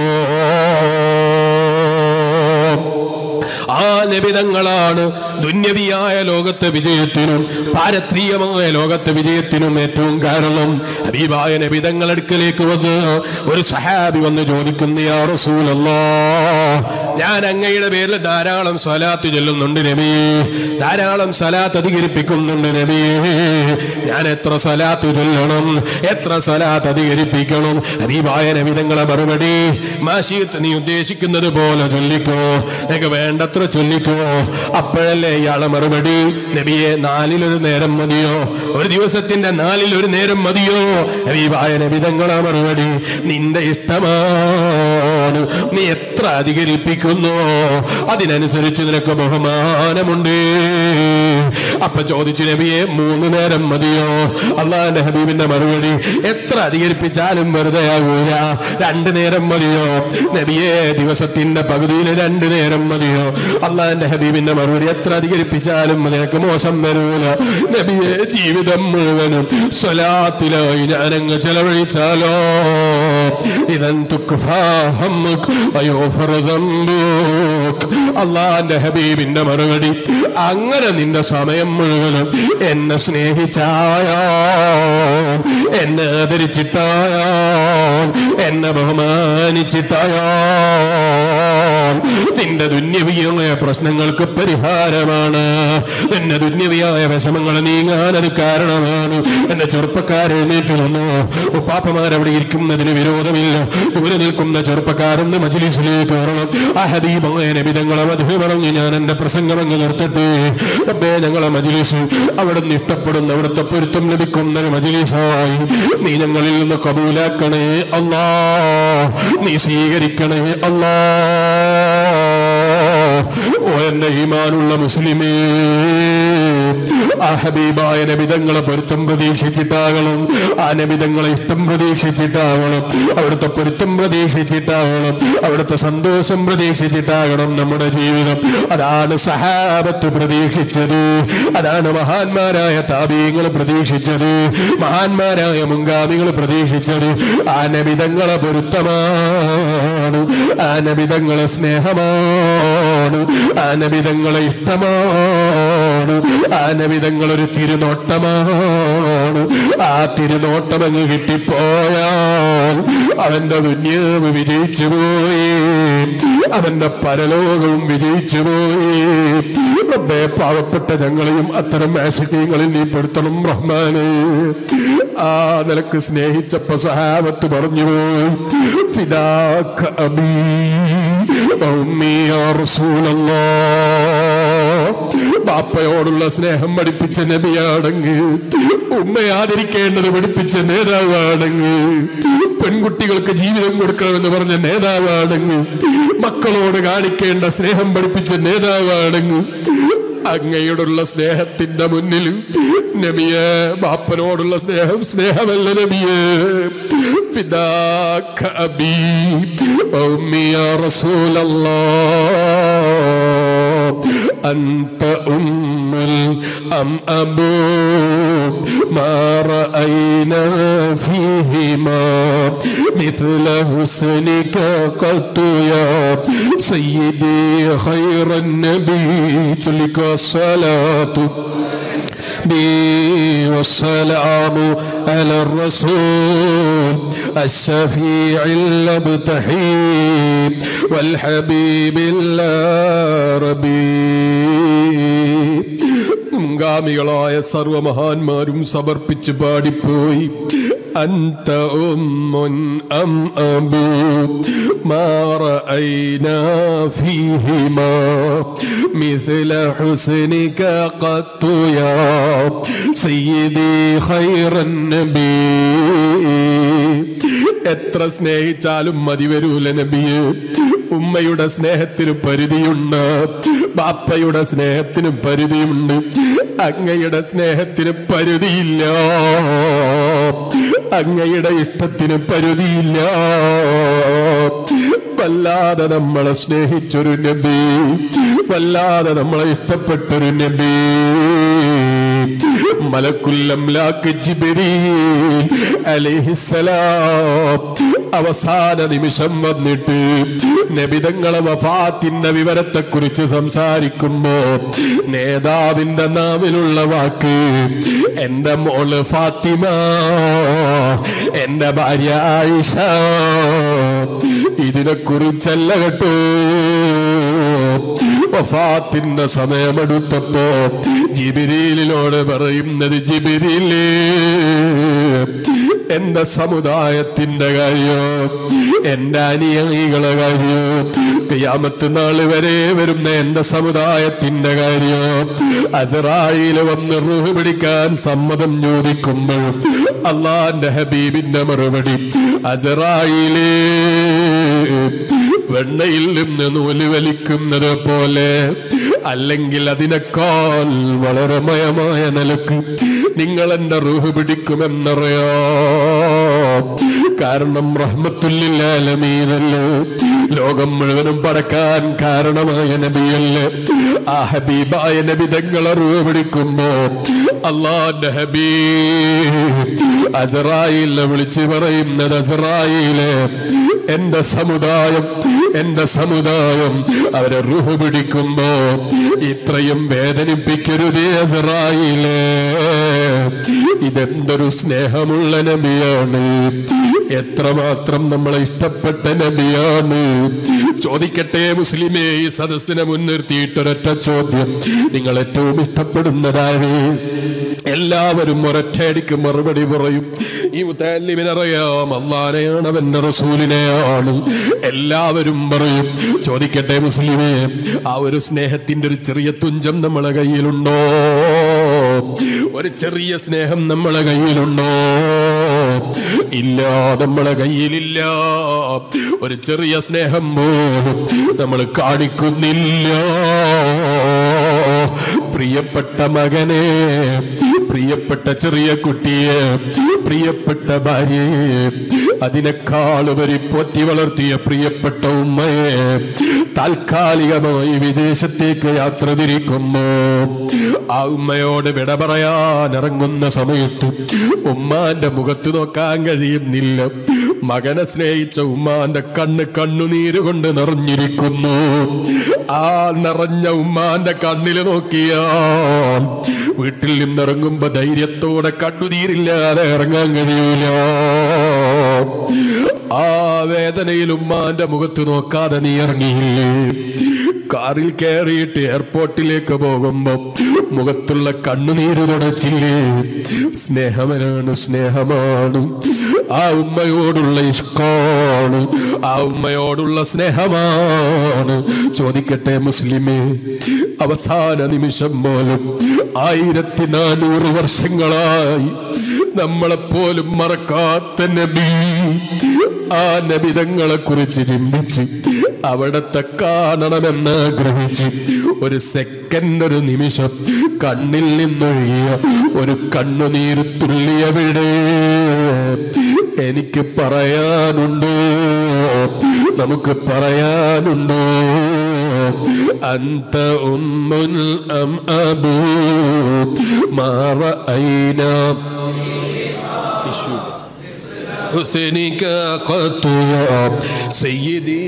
ആ നബിതങ്ങളാണ് ദുന്യവിയായ ലോകത്തെ വിജയത്തിനും പാരത്രീയമായ ലോകത്തെ വിജയത്തിനും ഏറ്റവും കാരണം ഹബീബായ നബിതങ്ങൾ അടുക്കലേക്ക് വന്ന് ഒരു സഹാബി വന്ന് ചോദിക്കുന്നു യാ റസൂലല്ലാ ഞാൻ അങ്ങയുടെ പേരിൽ ധാരാളം സ്വലാത്ത് ചൊല്ലുന്നുണ്ട് നബി ധാരാളം സ്വലാത്ത് അധികരിപ്പിക്കുന്നുണ്ട് നബി ഞാൻ എത്ര സ്വലാത്ത് ചൊല്ലണം എത്ര സ്വലാത്ത് അധികരിപ്പിക്കണം ഹബീബായ നബിതങ്ങളെ മറുപടി മാഷീത്ത് നീ ഉദ്ദേശിക്കുന്നത് പോലെ ചൊല്ലിക്കോ നിനക്ക് വേണ്ടത്ര ചൊല്ലിക്കോ അപ്പോഴല്ലേ ഇയാളെ മറുപടി നബിയെ നാലിലൊരു നേരം മതിയോ ഒരു ദിവസത്തിന്റെ നാലിൽ ഒരു നേരം മതിയോ ഹബീബായ നബിതങ്ങളെ മറുപടി നിന്റെ ഇഷ്ടമാണ് നീ എത്ര അധികരിപ്പിക്കുന്നു അതിനനുസരിച്ച് നിനക്ക് ബഹുമാനമുണ്ട് അപ്പൊ ചോദിച്ചു നബിയെ മൂന്ന് നേരം മതിയോ അള്ളാന്റെ ഹബീബിന്റെ മറുപടി എത്ര അധികരിപ്പിച്ചാലും വെറുതെ ആകൂല രണ്ടു നേരം മതിയോ നബിയെ ദിവസത്തിന്റെ പകുതിയിൽ രണ്ടു നേരം മതിയോ അള്ളാന്റെ ഹബീബിന്റെ മറുപടി എത്ര അധികരിപ്പിച്ചാലും നിനക്ക് മോശം വരൂല നബിയെ ജീവിതം മുഴുവനും സ്വലാത്തിലായി ഞാനങ്ങ് ചെലവഴിച്ചാലോ ഇതൻ അള്ളാന്റെ ഹബീബിന്റെ മറുപടി അങ്ങനെ നിന്റെ സമയം മുഴുവനും എന്നെ സ്നേഹിച്ചായോ എന്നെ ആദരിച്ചിട്ടായോ എന്നെ ബഹുമാനിച്ചിട്ടായോ നിന്റെ ദുന്യവിയായ പ്രശ്നങ്ങൾക്ക് പരിഹാരമാണ് നിന്റെ ദുന്യവിയായ വിഷമങ്ങൾ നീങ്ങാൻ അത് കാരണമാണ് എന്റെ ചെറുപ്പക്കാരെ എഴുന്നേറ്റ് നിന്നു ഉപ്പാപ്പമാരവിടെ ഇരിക്കുന്നതിന് വിരോധമില്ല ദൂരെ നിൽക്കുന്ന ചെറുപ്പക്കാരൊന്ന് മജിലിസിലേക്ക് വരണം ആ ഹബീബായ നബിതങ്ങളെ മധു പറഞ്ഞു ഞാൻ എന്റെ പ്രസംഗം അങ്ങ് നിർത്തട്ടെ റബ്ബേ ഞങ്ങളെ മജിലിസ് അവിടെ നിന്ന് ഇഷ്ടപ്പെടുന്ന അവിടുത്തെ പൊരുത്തം ലഭിക്കുന്ന ഒരു മജിലിസായി നീ ഞങ്ങളിൽ നിന്ന് കബൂലാക്കണേ അല്ലാ നീ സ്വീകരിക്കണേ അല്ലാ ഓ എന്റെ ഈമാനുള്ള മുസ്ലിമേ ആ ഹബീബായ നബിതങ്ങളെ പൊരുത്തം പ്രതീക്ഷിച്ചിട്ടാകണം ആ നബിതങ്ങളെ ഇഷ്ടം പ്രതീക്ഷിച്ചിട്ടാകണം അവിടുത്തെ പൊരുത്തം പ്രതീക്ഷിച്ചിട്ടാകണം അവിടുത്തെ സന്തോഷം പ്രതീക്ഷിച്ചിട്ടാകണം നമ്മുടെ ജീവിതം അതാണ് സഹാബത്ത് പ്രതീക്ഷിച്ചത് അതാണ് മഹാന്മാരായ താപീയങ്ങൾ പ്രതീക്ഷിച്ചത് മഹാന്മാരായ മുൻഗാമികൾ പ്രതീക്ഷിച്ചത് ആ നബിതങ്ങളെ പൊരുത്തമാണ് ആ നബിതങ്ങളെ സ്നേഹമാണ് ആ നബിതങ്ങളെ ഇഷ്ടമാണ് ആ നബിതങ്ങൾ ഒരു തിരുനോട്ടമാണ് ആ തിരുനോട്ടം അങ്ങ് കിട്ടിപ്പോയാൽ അവന്റെ ദുന്യാവ് വിജയിച്ചു പോയി അവന്റെ പരലോകവും വിജയിച്ചു പോയി റബ്ബേ പാവപ്പെട്ട ഞങ്ങളെയും അത്തരം ആശയങ്ങളിൽ നീ പെടുത്തണം റഹ്മാനെ ആ നിലക്ക് സ്നേഹിച്ചപ്പോ സഹാബത്ത് പറഞ്ഞു പോയി ഫിദാക്ക അബീ ഉമ്മീ യാ റസൂലല്ലാഹ് ബാപ്പയോടുള്ള സ്നേഹം പഠിപ്പിച്ച നബിയാണെങ്കിൽ ഉമ്മയെ ആദരിക്കേണ്ടത് പഠിപ്പിച്ച നേതാവാണെങ്കിൽ പെൺകുട്ടികൾക്ക് ജീവിതം കൊടുക്കണമെന്ന് പറഞ്ഞ നേതാവാണെങ്കിൽ മക്കളോട് കാണിക്കേണ്ട സ്നേഹം പഠിപ്പിച്ച നേതാവാണെങ്കിൽ അങ്ങയോടുള്ള സ്നേഹത്തിന്റെ മുന്നിൽ നബിയെ ബാപ്പനോടുള്ള സ്നേഹം സ്നേഹമല്ല നബിയെ فداك أبي وأمي يا رسول الله أنت أم أم أبو ما رأينا فيهما مثل حسنك قط يا سيدي خير النبي تلك الصلاة بي والسلام على الرسول الشفيع المبتحي والحبيب الربي മുൻഗാമികളായ സർവമഹാന്മാരും സമർപ്പിച്ച് പാടിപ്പോയി അന്ത ഉമ്മുൻ അം അബു മാ റഅയ്നാ ഫീഹിമാ مثل حسنك قط يا سيدي خير النبي എത്ര സ്നേഹിച്ചാലും മതി വരൂല നബിയെ ഉമ്മയുടെ സ്നേഹത്തിന് പരിധിയുണ്ട് ബാപ്പയുടെ സ്നേഹത്തിന് പരിധിയുണ്ട് അങ്ങയുടെ സ്നേഹത്തിന് പരിധിയില്ല അങ്ങയുടെ ഇഷ്ടത്തിന് പരിധിയില്ല വല്ലാതെ നമ്മളെ സ്നേഹിച്ചൊരു നബി വല്ലാതെ നമ്മളെ ഇഷ്ടപ്പെട്ടൊരു നബി മലക്കുല്ലംലാക്ക് ജിബ്രീൽ അലൈഹിസ്സലാം അവസാന നിമിഷം വന്നിട്ട് നബിതങ്ങളെ വഫാത്തിന്റെ വിവരത്തെ കുറിച്ച് സംസാരിക്കുമ്പോ നേതാവിന്റെ നാവിലുള്ള വാക്ക് എന്റെ മോള് ഫാത്തിമ എന്റെ ഭാര്യ ആയിഷ ഇതിനെ കുറിച്ചല്ല കേട്ടോ വഫാത്തിന്റെ സമയമെടുത്തപ്പോ ജിബിരിയിലോട് പറയുന്നത് ജിബിരിയിലേ എന്റെ സമുദായത്തിന്റെ കാര്യം എന്റെ അനുയായികളെ കാര്യം ക്യാമത്ത് നാള് വരെ വരുന്ന എന്റെ സമുദായത്തിന്റെ കാര്യം അസറായില് വന്ന് റൂഹ് പിടിക്കാൻ സമ്മതം ചോദിക്കുമ്പോൾ അള്ളാന്റെ ഹബീബിന്റെ മറുപടി അസറായിലേ വെണ്ണയിൽ നിന്ന് നൂല് വലിക്കുന്നത് പോലെ അല്ലെങ്കിൽ അതിനേക്കാൾ വളരെ മയമായ നിലക്ക് നിങ്ങൾ എന്റെ റൂഹ് പിടിക്കുമെന്നറിയോ കാരണം റഹ്മത്തുല്ലാലമീനല്ലേ ലോകം മുഴുവനും പടക്കാൻ കാരണമായ നബിയല്ലേ ആ ഹബീബായ നബി തങ്ങളെ റൂഹ് പിടിക്കുമ്പോ അള്ളാന്റെ ഹബീബ് അസറായിലെ വിളിച്ചു പറയുന്നത് അസറായിലെ എന്റെ സമുദായം എന്റെ സമുദായം അവരെ റുഹു പിടിക്കുമ്പോ ഇത്രയും വേദനിപ്പിക്കരുതേ അസറായിലേ ഇതെന്തൊരു സ്നേഹമുള്ള നബിയാണ് എത്രമാത്രം നമ്മളെ ഇഷ്ടപ്പെട്ട നബിയാണ് ചോദിക്കട്ടെ മുസ്ലിമേ ഈ സദസ്സിനെ മുൻനിർത്തിയിട്ടൊരൊറ്റ ചോദ്യം നിങ്ങൾ ഏറ്റവും ഇഷ്ടപ്പെടുന്നതാണ് എല്ലാവരും ഒരൊറ്റയടിക്ക് മറുപടി പറയും ഈ മുത്തല്ലിമിനറിയാം അള്ളാനെയാണ് അവന്റെ റസൂലിനെയാണ് എല്ലാവരും പറയും ചോദിക്കട്ടെ മുസ്ലിമേ ആ ഒരു സ്നേഹത്തിന്റെ ഒരു ചെറിയ തുഞ്ചം നമ്മളെ കയ്യിലുണ്ടോ ഒരു ചെറിയ സ്നേഹം നമ്മളെ കയ്യിലുണ്ടോ ഇല്ല നമ്മളെ കയ്യിലില്ല ഒരു ചെറിയ സ്നേഹം പോലും നമ്മൾ കാണിക്കുന്നില്ല പ്രിയപ്പെട്ട മകനെ പ്രിയപ്പെട്ട ചെറിയ കുട്ടിയെ പ്രിയപ്പെട്ട ഭാര്യയെ അതിനേക്കാളുപരി പോറ്റി വളർത്തിയ പ്രിയപ്പെട്ട ഉമ്മയെ താൽക്കാലികമായി വിദേശത്തേക്ക് യാത്ര തിരിക്കുമ്പോ ആ ഉമ്മയോട് വിട പറയാൻ ഇറങ്ങുന്ന സമയത്ത് ഉമ്മാന്റെ മുഖത്ത് നോക്കാൻ കഴിയുന്നില്ല മകനെ സ്നേഹിച്ച ഉമ്മാന്റെ കണ്ണ് കണ്ണുനീര് കൊണ്ട് നിറഞ്ഞിരിക്കുന്നു ആ നിറഞ്ഞ ഉമ്മാന്റെ കണ്ണിൽ നോക്കിയാൽ വീട്ടിൽ നിന്നിറങ്ങുമ്പോ ധൈര്യത്തോടെ കണ്ണുനീരില്ലാതെ ഇറങ്ങാൻ കഴിയൂല ആ വേദനയിൽ ഉമ്മാന്റെ മുഖത്ത് നോക്കാതെ നീ ഇറങ്ങിയില്ലേ കാറിൽ കയറിയിട്ട് എയർപോർട്ടിലേക്ക് പോകുമ്പോ മുഖത്തുള്ള കണ്ണുനീര് തുടച്ചില്ലേ സ്നേഹമനാണ് സ്നേഹമാണ് ആ ഉമ്മയോടുള്ള ഇഷ്കാണ് ആ ഉമ്മയോടുള്ള സ്നേഹമാണ് ചോദിക്കട്ടെ മുസ്ലിമേ അവസാന നിമിഷം പോലും ആയിരത്തി നാനൂറ് വർഷങ്ങളായി നമ്മളെപ്പോലും മറക്കാത്ത നബി ആ നബിതങ്ങളെ കുറിച്ച് ചിന്തിച്ച് അവിടത്തെ കാണണമെന്ന് ആഗ്രഹിച്ച് ഒരു സെക്കൻഡ് ഒരു നിമിഷം കണ്ണിൽ നിന്നൊഴുകിയ ഒരു കണ്ണുനീര് തുള്ളിയവിടെ എനിക്ക് പറയാനുണ്ട് നമുക്ക് പറയാനുണ്ട് അന്ത ഉമ്മുൻ അം അബൂ മാറ ഐന حسنك قط يا سيدي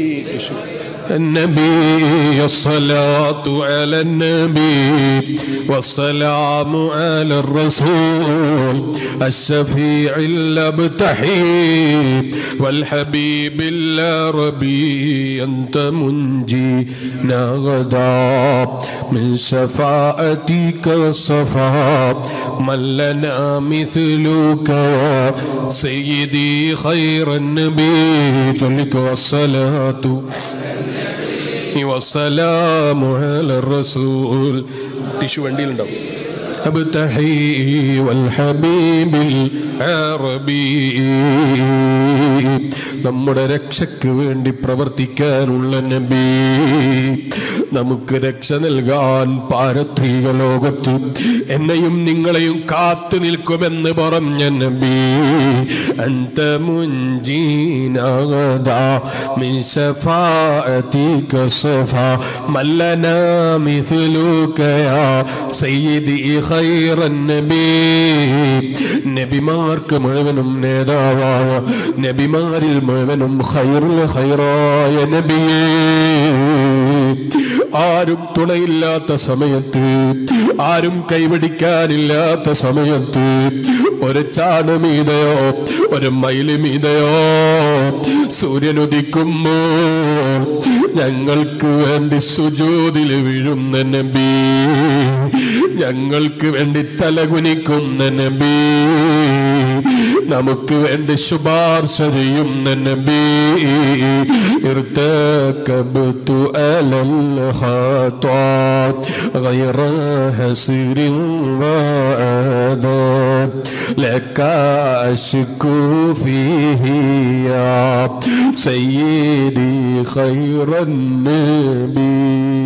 النبي الصلاة على النبي والسلام على الرسول الشفيع الابتحي والحبيب العربي أنت منجينا غدا من شفاعتك الصفا من لنا مثلك يا سيدي خير النبي جلك والصلاة والسلام على الرسول ടിഷ്യൂ വണ്ടിയിലുണ്ടാവും أبتحي والحبيب العربي നമ്മുടെ രക്ഷയ്ക്ക് വേണ്ടി പ്രവർത്തിക്കാനുള്ള നബി നമുക്ക് രക്ഷ നൽകാൻ പാരത്രിക ലോകത്ത് എന്നെയും നിങ്ങളെയും കാത്തു നിൽക്കുമെന്ന് പറഞ്ഞ നബി അന്ത മുഞ്ചീനാഗദാ മിൻ ശഫാഅതിക സഫാ മല്ലനാ മിഥ്ലുക യാ സയ്യിദി ഖൈറൻ നബി നബിമാർക്ക് മുഴുവനും നേതാവായ നബിമാരിൽ മുഴുവനും ഖൈറുൽ ഖൈറായ നബിയേ ആരും തുണയില്ലാത്ത സമയത്ത് ആരും കൈവടിക്കാനില്ലാത്ത സമയത്ത് ഒരു ചാണമീതയോ ഒരു മയിലുമീതയോ സൂര്യൻ ഉദിക്കുമ്പോൾ ഞങ്ങൾക്ക് വേണ്ടി സുജോതിൽ വീഴുന്ന നബി ഞങ്ങൾക്ക് വേണ്ടി തലകുനിക്കുന്ന നബി നമുക്ക് വേണ്ടി ശുപാർശ ചെയ്യുന്ന നബി ارتكبت على الخطا غير حسير وعذاب لك أشكو فيه يا سيدي خير النبي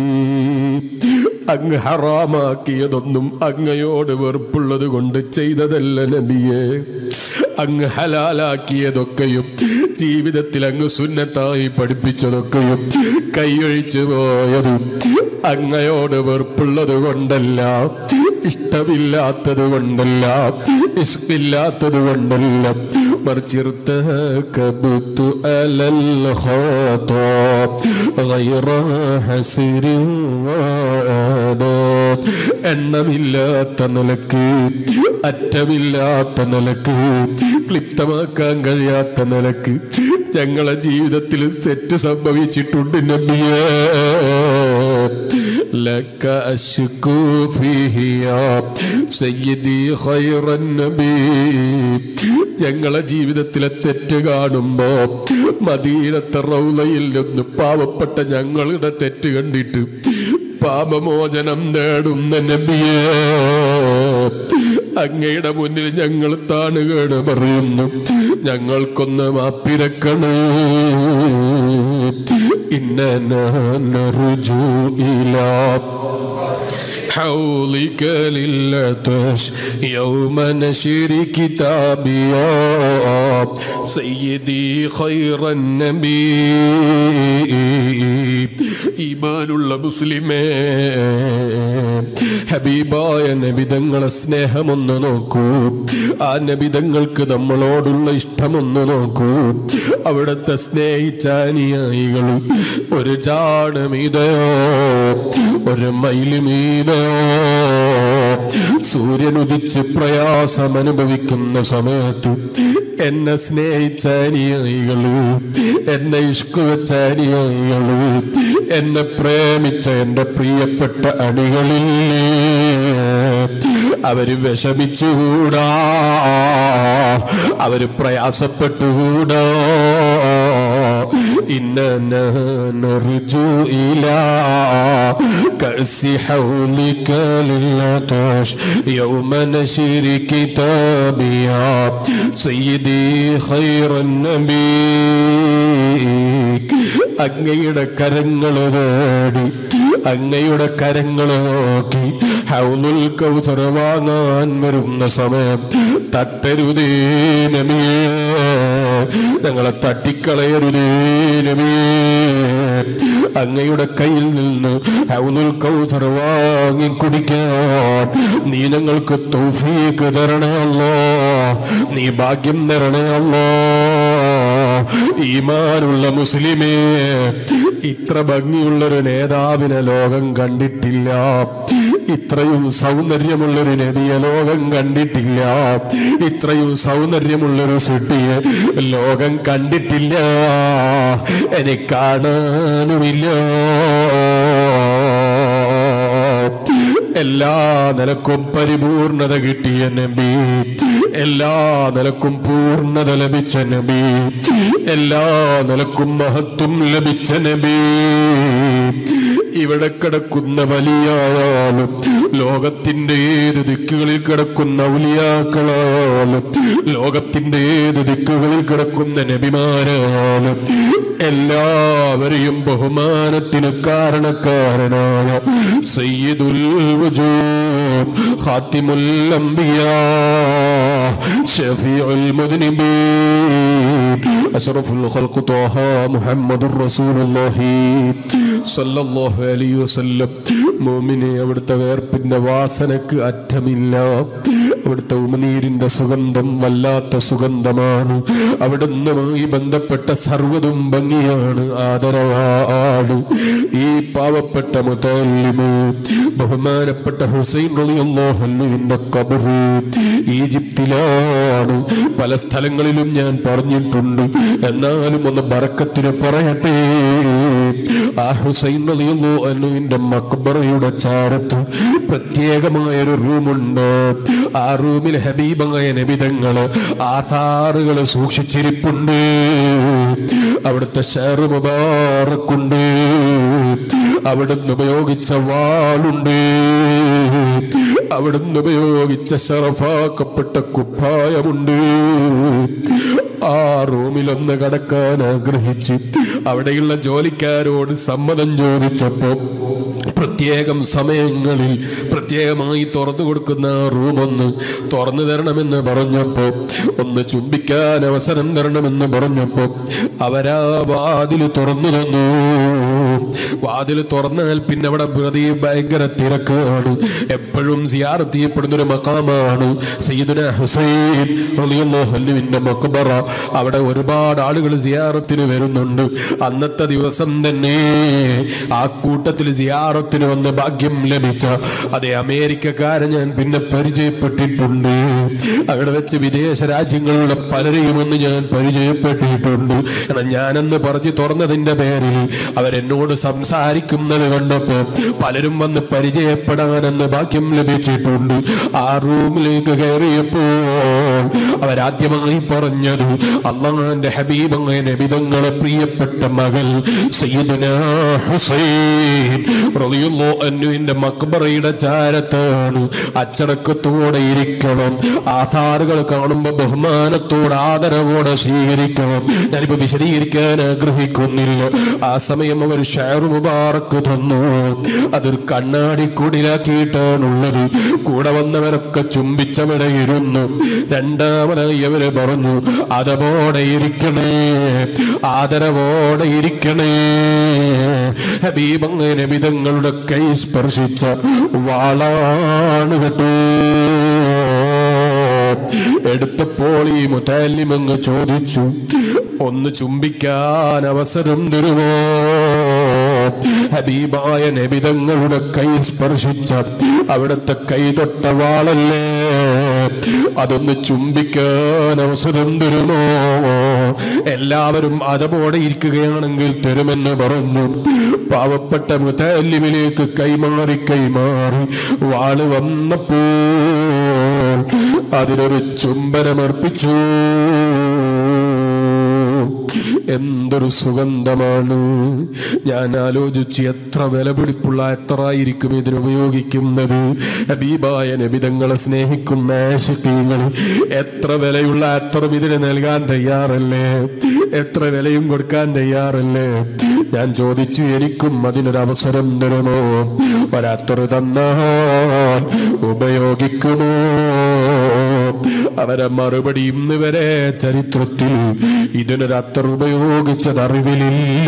അങ്ങ് ഹറാമാക്കിയതൊന്നും അങ്ങയോട് വെറുപ്പുള്ളത് കൊണ്ട് ചെയ്തതല്ല നബിയെ അങ്ങ് ഹലാലാക്കിയതൊക്കെയും ജീവിതത്തിൽ അങ്ങ് സുന്നത്തായി പഠിപ്പിച്ചതൊക്കെയും കൈയൊഴിച്ചു പോയതും അങ്ങയോട് വെറുപ്പുള്ളത് കൊണ്ടല്ല ഇഷ്ടമില്ലാത്തത് കൊണ്ടല്ല ഇഷ്ടമില്ലാത്തത് കൊണ്ടല്ല مرجرتكبت على الخطا غير حسير وآداب എണ്ണമില്ലാത്ത നിലക്ക് അറ്റമില്ലാത്ത നിലക്ക് ക്ലിപ്തമാക്കാൻ കഴിയാത്ത നിലക്ക് ഞങ്ങളെ ജീവിതത്തിൽ തെറ്റ് സംഭവിച്ചിട്ടുണ്ട് നബിയേ لك أشكو فيه يا سيدي خير النبي ഞങ്ങളെ ജീവിതത്തിലെ തെറ്റ് കാണുമ്പോ മദീനത്തെ റൗലയിൽ നിന്ന് പാവപ്പെട്ട ഞങ്ങളുടെ തെറ്റ് കണ്ടിട്ട് പാപമോചനം നേടുന്ന നബിയേ അങ്ങയുടെ മുന്നിൽ ഞങ്ങൾ താണുകേട് പറയുന്നു ഞങ്ങൾക്കൊന്ന് മാപ്പിരക്കണേ ഇന്നു ഇലാ حولك للعطش يوم نشر كتابي يا سيدي خير النبي ഈമാനുള്ള മുസ്ലിമേ ഹബീബായ നബിതങ്ങളെ സ്നേഹമൊന്ന് നോക്കൂ ആ നബിതങ്ങൾക്ക് നമ്മളോടുള്ള ഇഷ്ടമൊന്ന് നോക്കൂ അവിടുത്തെ സ്നേഹിച്ച അനുയായികൾ ഒരു ചാണമീതയോ ഒരു മയിലുമീതയോ സൂര്യൻ ഉദിച്ച് പ്രയാസം അനുഭവിക്കുന്ന സമയത്ത് എന്നെ സ്നേഹിച്ച അനുയായികള് എന്നെ ഇഷ്കു വെച്ച അനുയായികള് എന്നെ പ്രേമിച്ച എന്റെ പ്രിയപ്പെട്ട അണികളിൽ അവര് വിഷമിച്ചുകൂടാ അവര് പ്രയാസപ്പെട്ടുകൂടാ إننا نرجو إلى كأس حولك للعطش يوم نشر كتابي يا سيدي خير النبي അങ്ങയുടെ കരങ്ങൾ തേടി അങ്ങയുടെ കരങ്ങൾ നോക്കി ഹൗലുൽ കൗസർ വാങ്ങാൻ വരുന്ന സമയം തട്ടരുതേ നമിയേ ഞങ്ങളെ തട്ടിക്കളയരുതേ നബിയേ അങ്ങയുടെ കയ്യിൽ നിന്ന് ഹൗലുൽ കൗസർ വാങ്ങി കുടിക്കാൻ നീ ഞങ്ങൾക്ക് തൗഫീക്ക് തരണേ അല്ലോ നീ ഭാഗ്യം തരണേ അല്ലോ ഈമാനുള്ള മുസ്ലിമേ ഇത്ര ഭംഗിയുള്ളൊരു നേതാവിനെ ലോകം കണ്ടിട്ടില്ല ഇത്രയും സൗന്ദര്യമുള്ളൊരു നബിയെ ലോകം കണ്ടിട്ടില്ല ഇത്രയും സൗന്ദര്യമുള്ളൊരു സിട്ടിയെ ലോകം കണ്ടിട്ടില്ല എനിക്ക് കാണാനുമില്ല എല്ലാ നിലക്കും പരിപൂർണത കിട്ടിയ നബി എല്ലാ നിലക്കും പൂർണ്ണത ലഭിച്ച നബി എല്ലാ നിലക്കും മഹത്വം ലഭിച്ച നബി ഇവിടെ കിടക്കുന്ന വലിയായാലും ലോകത്തിന്റെ ഏത് ദിക്കുകളിൽ കിടക്കുന്ന ഔലിയാക്കളായാലും ലോകത്തിന്റെ ഏത് ദിക്കുകളിൽ കിടക്കുന്ന നബിമാരായാലും എല്ലാവരെയും ബഹുമാനത്തിന് കാരണക്കാരനായ സയ്യിദുൽ വജൂദ് ഖാത്തിമുൽ അംബിയാ ഷഫീഉൽ മുദ്നിബീൻ അഷ്റഫുൽ ഖൽഖ് ത്വാഹ മുഹമ്മദുർ റസൂലുള്ളാഹി സല്ലല്ലാഹു അലൈഹി വസല്ലം മുഅ്മിനെ അവിടുത്തെ വേർപ്പിന്റെ വാസനക്ക് അറ്റമില്ല അവിടുത്തെ ഉമനീരിന്റെ സുഗന്ധം വല്ലാത്ത സുഗന്ധമാണ് അവിടുന്നുമായി ബന്ധപ്പെട്ട സർവ്വതും ഭംഗിയാണ് ആദരവാണ് ഈ പാവപ്പെട്ട മുത്തല്ലിമ് ബഹുമാനപ്പെട്ട ഹുസൈൻ റളിയല്ലാഹുവിന്റെ കബർ ഈജിപ്തിലാണ് പല സ്ഥലങ്ങളിലും ഞാൻ പറഞ്ഞിട്ടുണ്ട് എന്നാലും ഒന്ന് ബറക്കത്തിന് പറയട്ടെ ആ ഹുസൈൻ റളിയല്ലാഹുവിന്റെ മക്ബറയുടെ ചാരത്ത് പ്രത്യേകമായ ഒരു റൂമുണ്ട് ആ റൂമിൽ ഹബീബായ നബിതങ്ങള് ആധാറുകൾ സൂക്ഷിച്ചിരിപ്പുണ്ട് അവിടുത്തെ ഷെയർ മുബാറക്കുണ്ട് അവിടുന്ന് ഉപയോഗിച്ച വാളുണ്ട് അവിടുന്ന് ഉപയോഗിച്ച ഷറഫാക്കപ്പെട്ട കുപ്പായമുണ്ട് ആ റൂമിലൊന്ന് കടക്കാൻ ആഗ്രഹിച്ച് അവിടെയുള്ള ജോലിക്കാരോട് സമ്മതം ചോദിച്ചപ്പോ പ്രത്യേകം സമയങ്ങളിൽ പ്രത്യേകമായി തുറന്നു കൊടുക്കുന്ന ആ റൂമൊന്ന് തുറന്നു തരണമെന്ന് പറഞ്ഞപ്പോ ഒന്ന് ചുംബിക്കാൻ അവസരം തരണമെന്ന് പറഞ്ഞപ്പോ അവരാ വാതില് തുറന്നു തന്നു വാതിൽ തുറന്നാൽ പിന്നെ അവിടെ പ്രതി ഭയങ്കര തിരക്കാണ് എപ്പോഴും സിയാറത്ത് ചെയ്യപ്പെടുന്ന ഒരു മക്കാമാണ് സയ്യിദുന ഹുസൈൻ റളിയല്ലാഹുവിന്റെ മക്ബറ അവിടെ ഒരുപാട് ആളുകൾ സിയാറത്തിന് വരുന്നുണ്ട് അന്നത്തെ ദിവസം തന്നെ ആ കൂട്ടത്തിൽ സിയാറത്തിന് വന്ന് ഭാഗ്യം ലഭിച്ച അതേ അമേരിക്കക്കാരെ ഞാൻ പിന്നെ പരിചയപ്പെട്ടിട്ടുണ്ട് അവിടെ വെച്ച് വിദേശ രാജ്യങ്ങളിലെ പലരെയും ഒന്ന് ഞാൻ പരിചയപ്പെട്ടിട്ടുണ്ട് എന്നാൽ ഞാനെന്ന് പറഞ്ഞു തുറന്നതിന്റെ പേരിൽ അവരെന്നോട് സംസാരിക്കുന്നത് കണ്ടപ്പോ പലരും വന്ന് പരിചയപ്പെടാനെന്ന് ഭാഗ്യം ലഭിച്ചിട്ടുണ്ട് ആ റൂമിലേക്ക് കയറിയപ്പോൾ അവരാദ്യമായി പറഞ്ഞത് അള്ളാന്റെ ഹബീബങ്ങ നബിതങ്ങളെ പ്രിയപ്പെട്ട മകൾ സയ്യിദുന ഹുസൈൻ റളിയല്ലാഹു അൻഹുവിന്റെ മക്ബറയുടെ ചാരത്താണ് അച്ചടക്കത്തോടെ ഇരിക്കണം ആധാറുകൾ കാണുമ്പോൾ ബഹുമാനത്തോടെ ആദരവോടെ സ്വീകരിക്കണം ഞാനിപ്പോ വിശദീകരിക്കാൻ ആഗ്രഹിക്കുന്നില്ല ആ സമയം അവർ ഷെയർ മുബാറക്ക് തന്നു അതൊരു കണ്ണാടി കുടിലാക്കിയിട്ടാണുള്ളത് കൂടെ വന്നവരൊക്കെ ചുംബിച്ചവിടെ ഇരുന്നു രണ്ടാമതായി അവര് പറഞ്ഞു അതവോടെ ഇരിക്കണേ ആദരവോടെ ഇരിക്കണേ ഹബീബങ്ങനെ വിധങ്ങളുടെ കൈ സ്പർശിച്ച വാളാണ് കേട്ടോ എടുത്തപ്പോൾ ഈ മുത്താലിമങ്ങ് ചോദിച്ചു ഒന്ന് ചുംബിക്കാൻ അവസരം തരുമോ ഹബീബായ നബിതങ്ങളുടെ കൈ സ്പർശിച്ച അവിടുത്തെ കൈ തൊട്ട വാളല്ലേ അതൊന്ന് ചുംബിക്കാൻ അവസരം തരുമോ എല്ലാവരും അതപോടെ ഇരിക്കുകയാണെങ്കിൽ തരുമെന്ന് പറഞ്ഞു പാവപ്പെട്ട മുത്തല്ലിമിലേക്ക് കൈമാറി കൈമാറി വാള് വന്നപ്പോൾ അതിനൊരു ചുംബനമർപ്പിച്ചു എന്തൊരു സുഗന്ധമാണ് ഞാൻ ആലോചിച്ച് എത്ര വിലപിടിപ്പുള്ള എത്ര ആയിരിക്കും ഇതിനുപയോഗിക്കുന്നത് ഹബീബായ നബിതങ്ങളെ സ്നേഹിക്കുന്ന ആശിക്കീങ്ങൾ എത്ര വിലയുള്ള അത്തറും ഇതിന് നൽകാൻ തയ്യാറല്ലേ എത്ര വിലയും കൊടുക്കാൻ തയ്യാറല്ലേ ഞാൻ ചോദിച്ചു എനിക്കും അതിനൊരു അവസരം തരുമോ ഒരത്തറ് തന്നാൽ ഉപയോഗിക്കുമോ അവരെ മറുപടി ഇന്ന് വരെ ചരിത്രത്തിൽ ഇതിനൊരു അത്ര ഉപയോഗിച്ചത് അറിവിലില്ല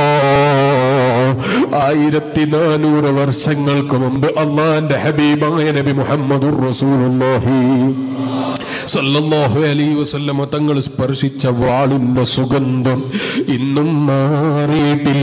ആയിരത്തി നാനൂറ് വർഷങ്ങൾക്ക് മുമ്പ് അള്ളാന്റെ ഹബീബായ നബി മുഹമ്മദുർ റസൂലുള്ളാഹി സല്ലല്ലാഹു അലൈഹി വസല്ലമ തങ്ങൾ സ്പർശിച്ച വാളിന്റെ സുഗന്ധം ഇന്നും മാറിയിട്ടില്ല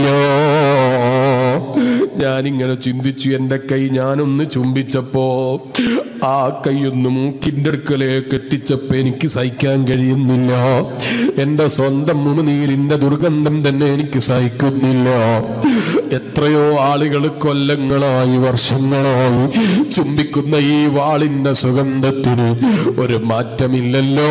ഞാനിങ്ങനെ ചിന്തിച്ചു എൻ്റെ കൈ ഞാനൊന്ന് ചുംബിച്ചപ്പോ ആ കൈയൊന്ന് മൂക്കിൻ്റെ അടുക്കലേക്ക് എത്തിച്ചപ്പോ എനിക്ക് സഹിക്കാൻ കഴിയുന്നില്ല എൻ്റെ സ്വന്തം മുമനീരിൻ്റെ ദുർഗന്ധം തന്നെ എനിക്ക് സഹിക്കുന്നില്ല എത്രയോ ആളുകൾ കൊല്ലങ്ങളായി വർഷങ്ങളായി ചുംബിക്കുന്ന ഈ വാളിന്റെ സുഗന്ധത്തിന് ഒരു മാറ്റമില്ലല്ലോ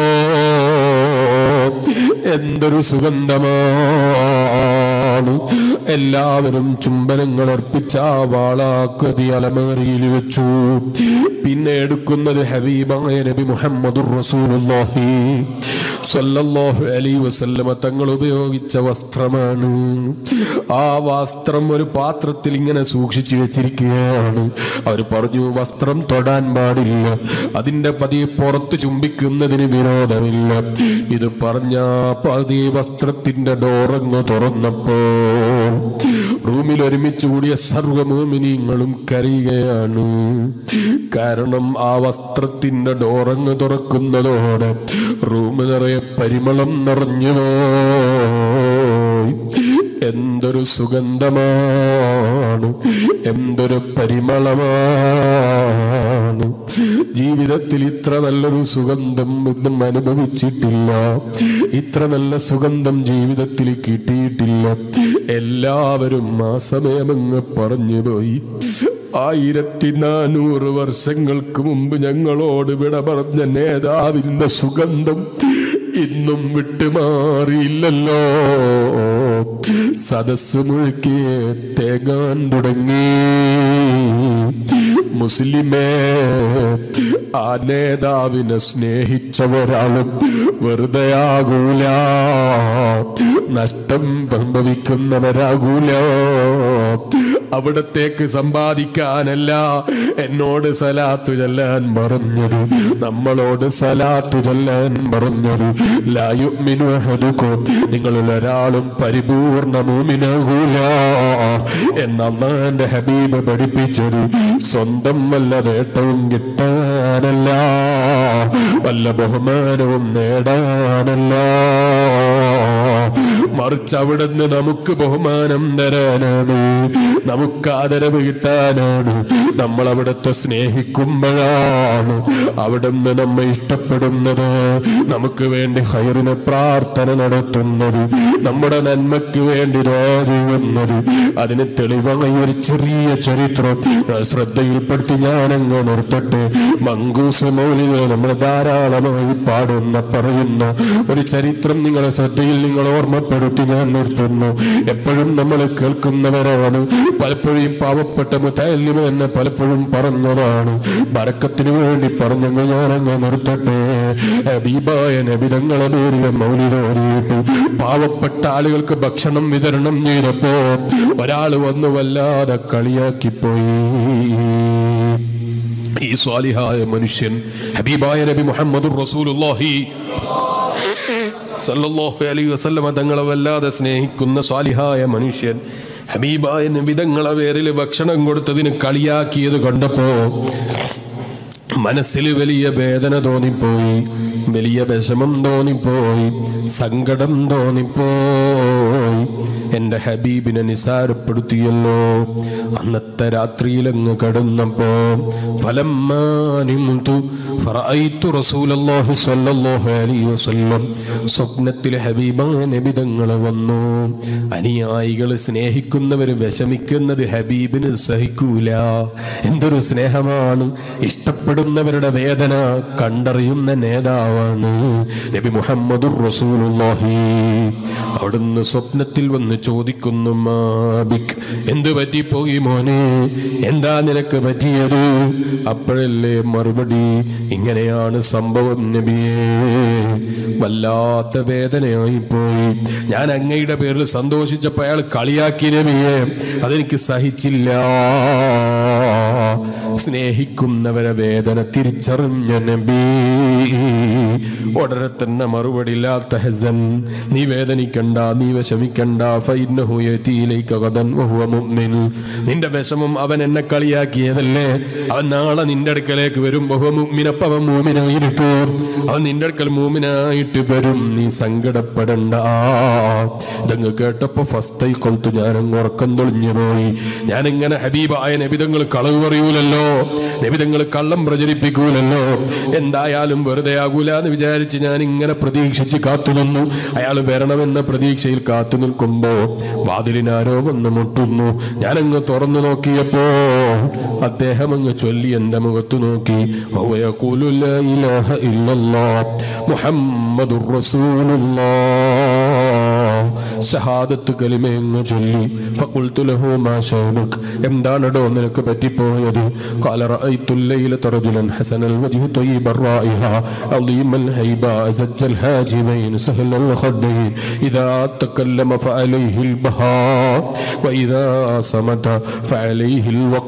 എന്തൊരു സുഗന്ധമാണ് എല്ലാവരും ചുംബനങ്ങൾ അർപ്പിച്ച ആ വാളാക്കതി അലമേറിയിൽ വെച്ചു പിന്നെ എടുക്കുന്നത് ഹബീബായ നബി മുഹമ്മദുർ റസൂലുള്ളാഹി സല്ലല്ലാഹു അലൈഹി വസല്ലമ തങ്ങൾ ഉപയോഗിച്ച വസ്ത്രമാണ് ആ വസ്ത്രം ഒരു പാത്രത്തിൽ ഇങ്ങനെ സൂക്ഷിച്ചു വെച്ചിരിക്കുകയാണ് അവർ പറഞ്ഞു വസ്ത്രം തൊടാൻ പാടില്ല അതിന്റെ പതിയെ പുറത്ത് ചുംബിക്കുന്നതിന് വിരോധമില്ല ഇത് പറഞ്ഞ പതി വസ്ത്രത്തിന്റെ ഡോറങ്ങ് തുറന്നപ്പോ റൂമിൽ ഒരുമിച്ച് കൂടിയ സർവമോമിനിങ്ങളും കരയുകയാണ് കാരണം ആ വസ്ത്രത്തിന്റെ ഡോറങ്ങ് തുറക്കുന്നതോടെ റൂം നിറയെ പരിമളം നിറഞ്ഞു പോയി എന്തൊരു സുഗന്ധമാണ് എന്തൊരു പരിമളമാണ് ജീവിതത്തിൽ ഇത്ര നല്ലൊരു സുഗന്ധം ഒന്നും അനുഭവിച്ചിട്ടില്ല ഇത്ര നല്ല സുഗന്ധം ജീവിതത്തിൽ കിട്ടിയിട്ടില്ല എല്ലാവരും ആ സമയമങ്ങ് പറഞ്ഞുപോയി ആയിരത്തി നാനൂറ് വർഷങ്ങൾക്ക് മുമ്പ് ഞങ്ങളോട് വിട പറഞ്ഞ നേതാവിന്റെ സുഗന്ധം ഇന്നും വിട്ടുമാറിയില്ലല്ലോ സദസ് മുഴുക്കി തേങ്ങാൻ തുടങ്ങി മുസ്ലിമേ ആ നേതാവിനെ സ്നേഹിച്ചവരാളും വെറുതെയാകൂല നഷ്ടം സംഭവിക്കുന്നവരാകൂല അവിടത്തേക്ക് സമ്പാദിക്കാനല്ല എന്നോട് സലാത്തു ചൊല്ലാൻ പറഞ്ഞത് നമ്മളോട് സലാത്തു ചൊല്ലാൻ പറഞ്ഞത് ലായുമിനുഹതുക്കും നിങ്ങളിൽ ഒരാളും പരിപൂർണ മൂമിനാകൂല എന്നല്ലാന്റെ ഹബീബ് പഠിപ്പിച്ചത് സ്വന്തം വല്ല നേട്ടവും കിട്ടാനല്ല വല്ല ബഹുമാനവും നേടാനല്ല മറിച്ച് അവിടുന്ന് നമുക്ക് ബഹുമാനം തരാനാണ് നമുക്ക് ആദരവ് കിട്ടാനാണ് നമ്മൾ അവിടുത്തെ സ്നേഹിക്കുമ്പോഴാണ് അവിടുന്ന് നമ്മെ ഇഷ്ടപ്പെടുന്നത് നമുക്ക് വേണ്ടി ഹൈറിന് പ്രാർത്ഥന നടത്തുന്നത് നമ്മുടെ നന്മയ്ക്ക് വേണ്ടി രോഗിയുന്നത് അതിന് തെളിവായി ഒരു ചെറിയ ചരിത്രം ശ്രദ്ധയിൽപ്പെടുത്തി ഞാനങ്ങ് നിർത്തട്ടെ മങ്കൂസ് മൗലിക നമ്മൾ ധാരാളമായി പാടുന്ന പറയുന്ന ഒരു ചരിത്രം നിങ്ങളെ ശ്രദ്ധയിൽ നിങ്ങൾ ഓർമ്മപ്പെടുത്തി ഞാൻ നിർത്തുന്നു എപ്പോഴും നമ്മൾ കേൾക്കുന്നവരാണ് പലപ്പോഴും പാവപ്പെട്ട മുത്തല്ലിമ തന്നെ പലപ്പോഴും പറഞ്ഞതാണ് ബറക്കത്തിന് വേണ്ടി പറഞ്ഞങ്ങ് ഞാനങ്ങ് നിർത്തട്ടെ ഹബീബായ നബിതങ്ങളെ പേരിലെ മൗലിതോറിയിട്ട് പാവപ്പെട്ട ആളുകൾക്ക് ഭക്ഷണം വിതരണം ചെയ്തപ്പോ ഒരാൾ വന്നു വല്ലാതെ കളിയാക്കിപ്പോയി ഈ സ്വാലിഹായ മനുഷ്യൻ ഹബീബായ നബി മുഹമ്മദ് റസൂലുള്ളാഹി സല്ലല്ലാഹു അലൈഹി വസല്ലമ തങ്ങളെ വല്ലാതെ സ്നേഹിക്കുന്ന സ്വാലിഹായ മനുഷ്യൻ ഹബീബായ നബി തങ്ങളെ പേരിൽ ഭക്ഷണം കൊടുത്തതിന് കളിയാക്കിയത് കണ്ടപ്പോ മനസ്സിൽ വലിയ വേദന തോന്നിപ്പോയി വലിയ വിഷമം തോന്നിപ്പോയി സങ്കടം തോന്നിപ്പോയി എന്റെ ഹബീബിനെ നിസാരപ്പെടുത്തിയല്ലോ അന്നത്തെ രാത്രിയിലങ്ങ് കടന്നപ്പോ ഫലമാനിമുതു ഫറഅയ്തു റസൂലല്ലാഹി സ്വല്ലല്ലാഹു അലൈഹി വസല്ലം സ്വപ്നത്തിൽ ഹബീബായ നബി തങ്ങളെ വന്നു അനുയായികൾ സ്നേഹിക്കുന്നവർ വിഷമിക്കുന്നത് ഹബീബിന് സഹിക്കൂല എന്തൊരു സ്നേഹമാണ് ഇഷ്ടപ്പെടുന്നവരുടെ വേദന കണ്ടറിയുന്ന നേതാവാണ് നബി മുഹമ്മദുർ റസൂലുള്ളാഹി അവിടുന്ന് സ്വപ്നത്തിൽ വന്ന് ചോദിക്കുന്നു മാബിക് എന്ത് പറ്റിപ്പോയി മോനെ എന്താ നിനക്ക് പറ്റിയത് അപ്പോഴല്ലേ മറുപടി ഇങ്ങനെയാണ് സംഭവം നബിയേ വല്ലാത്ത വേദനയായി പോയി ഞാൻ അങ്ങയുടെ പേരിൽ സന്തോഷിച്ചപ്പോൾ അയാൾ കളിയാക്കി നബിയെ അതെനിക്ക് സഹിച്ചില്ല സ്നേഹിക്കുന്നവരെ വേദന തിരിച്ചറിഞ്ഞ നബി ഉടനെ തന്നെ മറുപടി ലാ തഹസൻ നീ വേദനിക്കണ്ട നീ വിഷമിക്കണ്ട ഫൈന്നഹു യതീലൈക ഗദൻ വഹുവ മുഅ്മിൻ നിന്റെ വിഷമം അവൻ എന്നെ കളിയാക്കിയതല്ലേ അവൻ നാളെ നിന്റെ അടുക്കലേക്ക് വരും വഹുവ മുഅ്മിൻ അപ്പൊ അവൻ മൂമിനായിരിക്കും അവൻ നിന്റെ അടുക്കൽ മൂമിനായിട്ട് വരും നീ സങ്കടപ്പെടണ്ട ഇതങ്ങ് കേട്ടപ്പോ ഫസ്റ്റ് കൊളുത്തു ഞാൻ അങ്ങ് ഉറക്കം തെളിഞ്ഞു പോയി ഞാൻ ഇങ്ങനെ ഹബീബായ നബിതങ്ങൾ കളവ് പറയൂലല്ലോ നബിതങ്ങൾ കള്ളം പ്രചരിപ്പിക്കൂലല്ലോ എന്തായാലും വെറുതെ ആകൂല എന്ന് വിചാരിച്ച് ഞാൻ ഇങ്ങനെ പ്രതീക്ഷിച്ച് കാത്തു നിന്നു അയാൾ വരണമെന്ന പ്രതീക്ഷയിൽ കാത്തു നിൽക്കുമ്പോ വാതിലിനാരോ വന്ന് മുട്ടുന്നു ഞാനങ്ങ് തുറന്നു നോക്കിയപ്പോ അദ്ദേഹം അങ്ങ് ചൊല്ലി എന്റെ മുഖത്ത് നോക്കി "വഹുവ യഖൂലു ലാ ഇലാഹ ഇല്ലല്ലാഹ് മുഹമ്മദുർ റസൂലുള്ളാഹ് ഷഹാദത്ത് കലിമയങ്ങ് ചൊല്ലി ഫഖുൽതു ലഹു മാ ശൗനുക് എന്താണടോ നിനക്ക് പറ്റിപ്പോയത് قال رأيت الليلة رجلا حسن الوجه طيب الرائحة عظيم الهيبة أزج الحاجبين سهل الخدين إذا تكلم فعليه البهاء وإذا صمت فعليه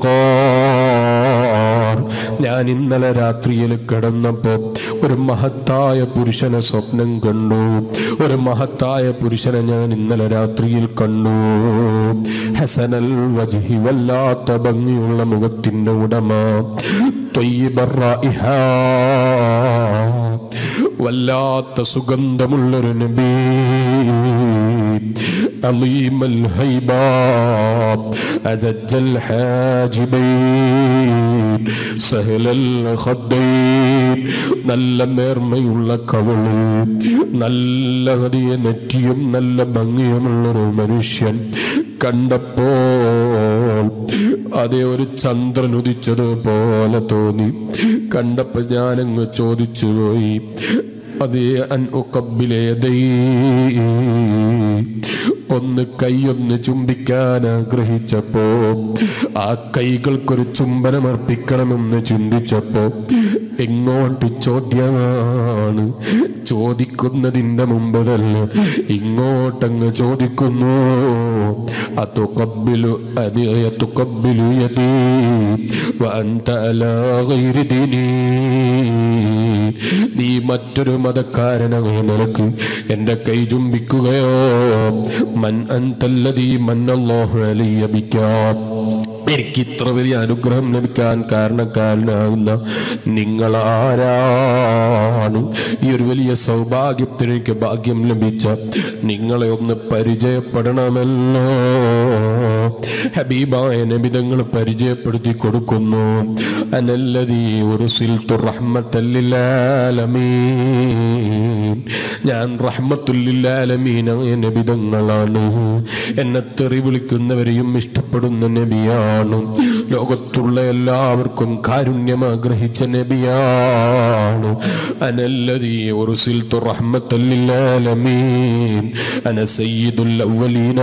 الوقار ഞാൻ ഇന്നലെ രാത്രിയിൽ കിടന്നപ്പോ ഒരു മഹത്തായ പുരുഷനെ സ്വപ്നം കണ്ടു ഒരു മഹത്തായ പുരുഷനെ ഞാൻ ഇന്നലെ രാത്രിയിൽ കണ്ടു ഹസനൽ വജ്ഹി വല്ലാത്ത ഭംഗിയുള്ള മുഖത്തിന്റെ ഉടമ ത്വയ്യിബർ റായിഹ. വല്ലാത്ത സുഗന്ധമുള്ളൊരു നബി عظيم الهيبة أزج الحاجبين سهل الخدين നല്ല നേർമയുള്ള കവള് നല്ല നദിയ നെറ്റിയും നല്ല ഭംഗിയുമുള്ളൊരു മനുഷ്യൻ കണ്ടപ്പോൾ അതേ ഒരു ചന്ദ്രൻ ഉദിച്ചതുപോലെ തോന്നി കണ്ടപ്പോൾ ഞാനങ്ങ് ചോദിച്ചു പോയി അതേ അൻ ഉക്കബിലേതൈ ഒന്ന് കൈയൊന്ന് ചുംബിക്കാൻ ആഗ്രഹിച്ചപ്പോ ആ കൈകൾക്കൊരു ചുംബനം അർപ്പിക്കണമെന്ന് ചിന്തിച്ചപ്പോ എങ്ങോട്ട് ചോദ്യമാണ് ചോദിക്കുന്നതിന്റെ മുമ്പ് തന്നെ ഇങ്ങോട്ടങ്ങ് ചോദിക്കുന്നു അത്തുക്കബിലു അതുക്കബിലു യദീ وأنت على غير ديني നീ മറ്റൊരു മതക്കാരനായ നിനക്ക് എന്റെ കൈ ചുംബിക്കുകയോ മൻ അന്തല്ലതീ മന്നല്ലാഹു അലയ്യ ബിക്കാം എനിക്ക് ഇത്ര വലിയ അനുഗ്രഹം ലഭിക്കാൻ കാരണക്കാരനാകുന്ന നിങ്ങൾ ആരാണ് ഈ ഒരു വലിയ സൗഭാഗ്യത്തിന് എനിക്ക് ഭാഗ്യം ലഭിച്ച നിങ്ങളെ ഒന്ന് പരിചയപ്പെടണമല്ലോ ഹബീബായ നബിതങ്ങൾ പരിചയപ്പെടുത്തി കൊടുക്കുന്നു അനല്ലതീ ഒരു സിൽത്തു റഹ്മത്തല്ലില്ലാലമീൻ ഞാൻ റഹ്മത്തുല്ലില്ലാലമീനായ നബിതങ്ങളാണ് എന്നെ തെറി വിളിക്കുന്നവരെയും ഇഷ്ടപ്പെടുന്ന നബിയാണ് ലോകത്തുള്ള എല്ലാവർക്കും കാരുണ്യം ആഗ്രഹിച്ച നബിയാണ് അനല്ലതീ ഒരു സിൽത്തു റഹ്മത്തല്ലില്ലാലമീൻ അന സയ്യിദുൽ അവലീന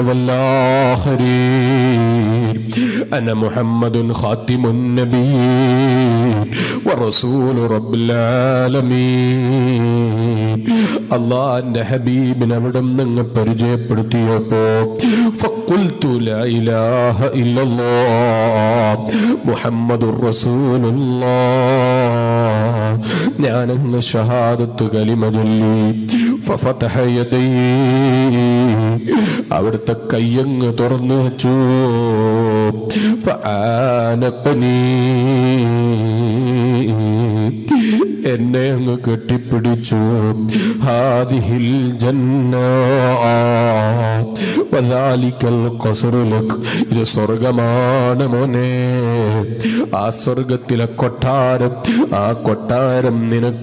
والآخرين أنا محمد خاتم النبيين ورسول رب العالمين അള്ളാന്റെ ഹബീബിനെ അവിടെ നിന്ന് പരിചയപ്പെടുത്തിയപ്പോ فقلت لا إله إلا الله محمد رسول الله ഞാനങ്ങ് ഷഹാദത്ത് കലിമ ചൊല്ലി ففتح يديه അവിടുത്തെ കയ്യങ്ങ് തുറന്നു വെച്ചു ഫആനഖനി. എന്നെ അങ്ങ് കെട്ടിപ്പിടിച്ചു ഹാദിഹിൽ ജന്ന വദാലിക്കൽ ഖസ്റു ലക്. ഇത് സ്വർഗമാണ് മോനെ ആ സ്വർഗത്തിലെ കൊട്ടാരം ആ കൊട്ടാരം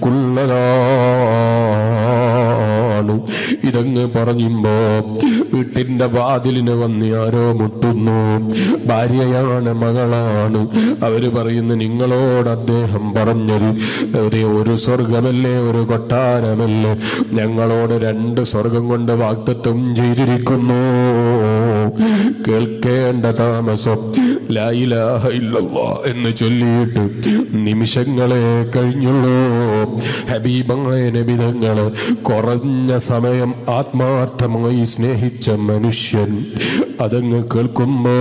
നിനക്കുള്ളതാണ് ഇതങ്ങ് പറയുമ്പോ വീട്ടിന്റെ വാതിലിന് വന്ന് ആരോ മുട്ടുന്നു ഭാര്യയാണ് മകളാണ് അവര് പറയുന്നു നിങ്ങളോട് അദ്ദേഹം പറഞ്ഞത് ഒരു ഒരു സ്വർഗമല്ലേ ഒരു കൊട്ടാരമല്ലേ ഞങ്ങളോട് രണ്ട് സ്വർഗം കൊണ്ട് വാക്തത്വം ചെയ്തിരിക്കുന്നു കേൾക്കേണ്ട താമസം ലാ ഇലാഹ ഇല്ലല്ലാ എന്ന് ചൊല്ലിയിട്ട് നിമിഷങ്ങളെ കഴിഞ്ഞുള്ളൂ ഹബീബായ നബിതങ്ങള് കുറഞ്ഞ സമയം ആത്മാർത്ഥമായി സ്നേഹിച്ച മനുഷ്യൻ അതങ്ങ് കേൾക്കുമ്പോൾ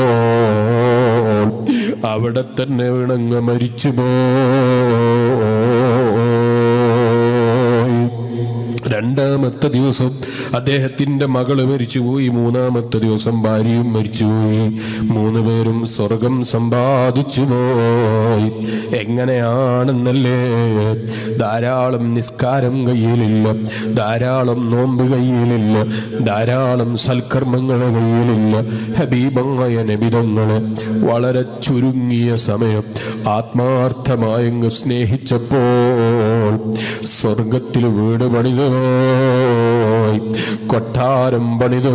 അവിടെ തന്നെ വീണങ്ങ് മരിച്ചു പോയി രണ്ടാമത്തെ ദിവസം അദ്ദേഹത്തിന്റെ മകള് മരിച്ചുപോയി മൂന്നാമത്തെ ദിവസം ഭാര്യയും മരിച്ചുപോയി മൂന്ന് പേരും സ്വർഗം സമ്പാദിച്ചു പോയി എങ്ങനെയാണെന്നല്ലേ ധാരാളം നിസ്കാരം കയ്യിലില്ല ധാരാളം നോമ്പ് കയ്യിലില്ല ധാരാളം സൽക്കർമ്മങ്ങൾ കയ്യിലില്ല ഹബീബങ്ങയ നബിതങ്ങളെ വളരെ ചുരുങ്ങിയ സമയം ആത്മാർത്ഥമായങ്ങ് സ്നേഹിച്ചപ്പോൾ സ്വർഗത്തിൽ വീട് പണിതുപോയി കൊട്ടാരം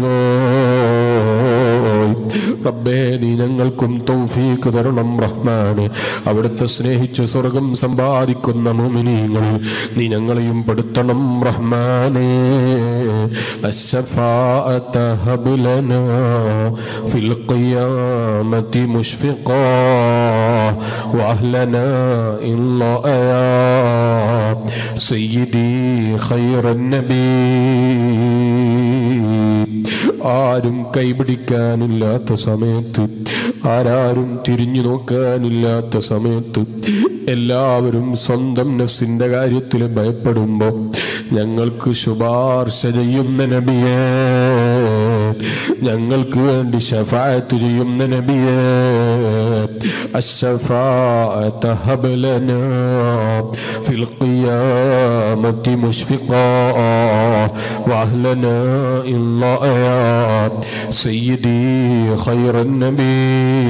പണിതുപോയി റബ്ബേ നീ ഞങ്ങൾക്കും തൗഫീക്ക് തരണം റഹ്മാനെ അവിടുത്തെ സ്നേഹിച്ച് സ്വർഗം സമ്പാദിക്കുന്ന മുമിനീങ്ങളിൽ നീ ഞങ്ങളെയും പെടുത്തണം റഹ്മാനെ الشفاعة هب لنا في القيامة مشفقا وأهلنا إلا يا سيدي خير النبي ആരും കൈപിടിക്കാനില്ലാത്ത സമയത്ത് ആരാരും തിരിഞ്ഞു നോക്കാനില്ലാത്ത സമയത്ത് എല്ലാവരും സ്വന്തം നഫ്സിന്റെ കാര്യത്തിൽ ഭയപ്പെടുമ്പോ ഞങ്ങൾക്ക് ശുപാർശ ചെയ്യുന്ന നബിയേ ഞങ്ങൾക്ക് വേണ്ടി ഷഫായത്ത് ചെയ്യുന്ന നബിയേ الشفاعة هب لنا في القيامة مشفقا وأهلنا إلا يا سيدي خير النبي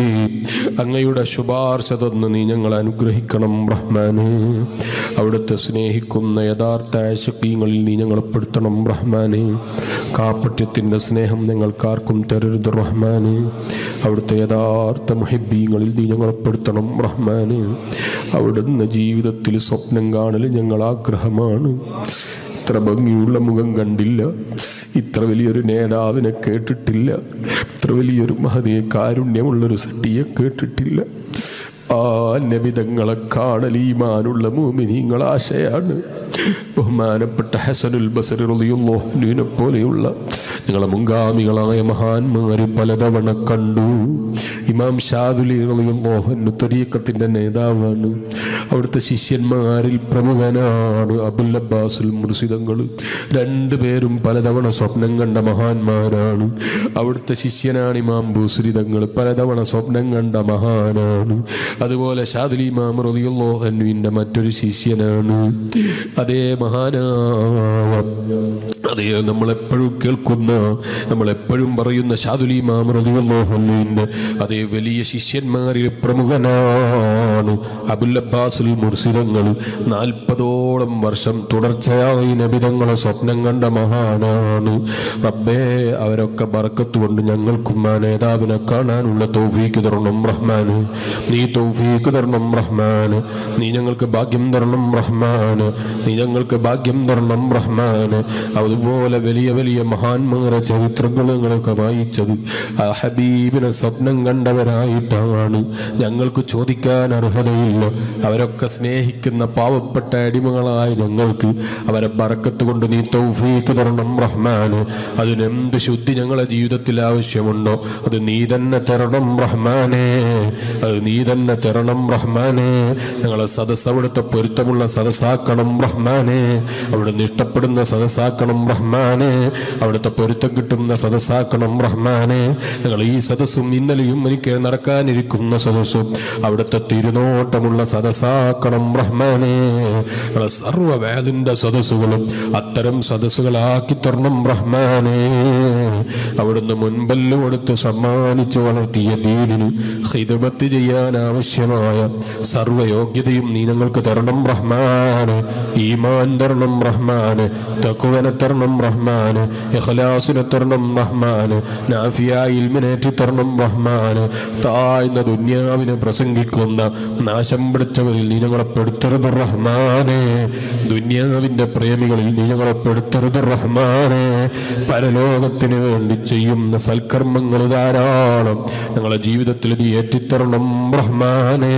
അങ്ങയുടെ ശുപാർശ തന്ന് നീ ഞങ്ങളെ അനുഗ്രഹിക്കണം റഹ്മാന് അവിടുത്തെ സ്നേഹിക്കുന്ന യഥാർത്ഥ ആശക്കീങ്ങളിൽ നീ ഞങ്ങളെ പെടുത്തണം റഹ്മാന് കാപ്പട്യത്തിൻ്റെ സ്നേഹം ഞങ്ങൾക്കാർക്കും തരരുത് റഹ്മാന് അവിടുത്തെ യഥാർത്ഥ മുഹിബീങ്ങളിൽ നീ ഞങ്ങളെ പെടുത്തണം റഹ്മാന് അവിടുന്ന് ജീവിതത്തിൽ സ്വപ്നം കാണൽ ഞങ്ങൾ ആഗ്രഹമാണ് ഇത്ര ഭംഗിയുള്ള മുഖം കണ്ടില്ല ഇത്ര വലിയൊരു നേതാവിനെ കേട്ടിട്ടില്ല ഇത്ര വലിയൊരു മഹതിയെ കാരുണ്യമുള്ളൊരു സട്ടിയെ കേട്ടിട്ടില്ല ആ നബിതങ്ങളെ കാണൽ ഈമാനുള്ള മൂമിനീങ്ങൾ ആശയാണ് ബഹുമാനപ്പെട്ട ഹസനുൽ ബസറി റളിയല്ലാഹുവിനെ പോലെയുള്ള ഞങ്ങളെ മുൻഗാമികളായ മഹാന്മാര് പലതവണ കണ്ടു ഇമാം ഷാദുലി റളിയല്ലാഹു തരീക്കത്തിന്റെ നേതാവാണ് അവിടുത്തെ ശിഷ്യന്മാരിൽ പ്രമുഖനാണ് അബുൽ അബ്ബാസുൽ മുർസിദങ്ങൾ രണ്ടുപേരും പലതവണ സ്വപ്നം കണ്ട മഹാന്മാരാണ് അവിടുത്തെ ശിഷ്യനാണ് ഇമാം ഭൂസുരിതങ്ങൾ പലതവണ സ്വപ്നം കണ്ട മഹാനാണ് അതുപോലെ ഷാദുലി ഇമാം റളിയല്ലാഹുവിന്റെ മറ്റൊരു ശിഷ്യനാണ് അതേ മഹാനായ അതേ നമ്മളെപ്പോഴും കേൾക്കുന്ന നമ്മളെപ്പോഴും പറയുന്ന ഷാദുലി ഇമാം റളിയല്ലാഹുവിന്റെ അതേ വലിയ ശിഷ്യന്മാരിൽ പ്രമുഖനാണ് അബുൽ അബ്ബാസുൽ മുർസിദങ്ങൾ നാൽപ്പതോളം വർഷം തുടർച്ചയായി നബിതങ്ങളെ സ്വപ്നം കണ്ട മഹാനാണ് റബ്ബേ അവരൊക്കെ ബർക്കത്ത് കൊണ്ട് ഞങ്ങൾക്കും ആ നേതാവിനെ കാണാനുള്ള തൗഫീക്ക് തരണം റഹ്മാന് നീ തൗഫീക്ക് തരണം റഹ്മാന് നീ ഞങ്ങൾക്ക് ഭാഗ്യം തരണം റഹ്മാന് നീ ഞങ്ങൾക്ക് ഭാഗ്യം തരണം റഹ്മാന് അതുപോലെ വലിയ വലിയ മഹാന്മാരെ ചരിത്രങ്ങൾ ഞങ്ങളൊക്കെ വായിച്ചത് ആ ഹബീബിനെ സ്വപ്നം കണ്ടവരായിട്ടാണ് ഞങ്ങൾക്ക് ചോദിക്കാൻ അർഹതയില്ല അവരൊക്കെ സ്നേഹിക്കുന്ന പാവപ്പെട്ട അടിമകളായ ഞങ്ങൾക്ക് അവരെ ബറക്കത്ത് കൊണ്ട് നീ തൗഫീക്ക് തരണം റഹ്മാന് അതിനെന്ത് ശുദ്ധി ഞങ്ങളെ ജീവിതത്തിൽ ആവശ്യമുണ്ടോ അത് നീ തന്നെ തരണം റഹ്മാനെ അത് നീ തന്നെ തരണം റഹ്മാനെ ഞങ്ങളെ സദസ് അവിടുത്തെ പൊരുത്തമുള്ള സദസ്സാക്കണം റഹ്മാനെ അവിടുന്ന് ഇഷ്ടപ്പെടുന്ന സദസ്സാക്കണം റഹ്മാനെ അവിടുത്തെ പൊരുത്തം കിട്ടുന്ന സദസ്സാക്കണം റഹ്മാനെ ഞങ്ങൾ ഈ സദസ്സും ഇന്നലെയും എനിക്ക് നടക്കാനിരിക്കുന്ന സദസ്സും അവിടുത്തെ തിരുനോട്ടമുള്ള സദസ്സാക്കണം റഹ്മാനെ ഞങ്ങളെ സർവ്വ വേദിന്റെ സദസ്സുകളും അത്തരം സദസ്സുകളാക്കി തരണം റഹ്മാനെ അവിടുന്ന് മുൻപല്ലും കൊടുത്ത് സമ്മാനിച്ച് വളർത്തിയ ദീനിന് ഹിദമത്ത് ചെയ്യാൻ ആവശ്യമായ സർവയോഗ്യതയും നീ ഞങ്ങൾക്ക് തരണം റഹ്മാന് ഈമാൻ തരണം റഹ്മാന് തക്കുവനെ തരണം റഹ്മാന് ഇഖ്ലാസിനെ തരണം റഹ്മാന് നാഫിയ ഇൽമിനേറ്റി തരണം റഹ്മാന് താഴ്ന്ന ദുന്യാവിനെ പ്രസംഗിക്കുന്ന നാശം പിടിച്ചവരിൽ നീ ഞങ്ങളെ പെടുത്തരുത് റഹ്മാനെ ദുന്യാവിന്റെ പ്രേമികളിൽ നീ ഞങ്ങളെ പെടുത്തരുത് റഹ്മാനെ പരലോകത്തിന് വേണ്ടി ചെയ്യുന്ന സൽക്കർമ്മങ്ങൾ ധാരാളം ഞങ്ങളെ ജീവിതത്തിൽ നീ ഏറ്റിത്തരണം റഹ്മാനെ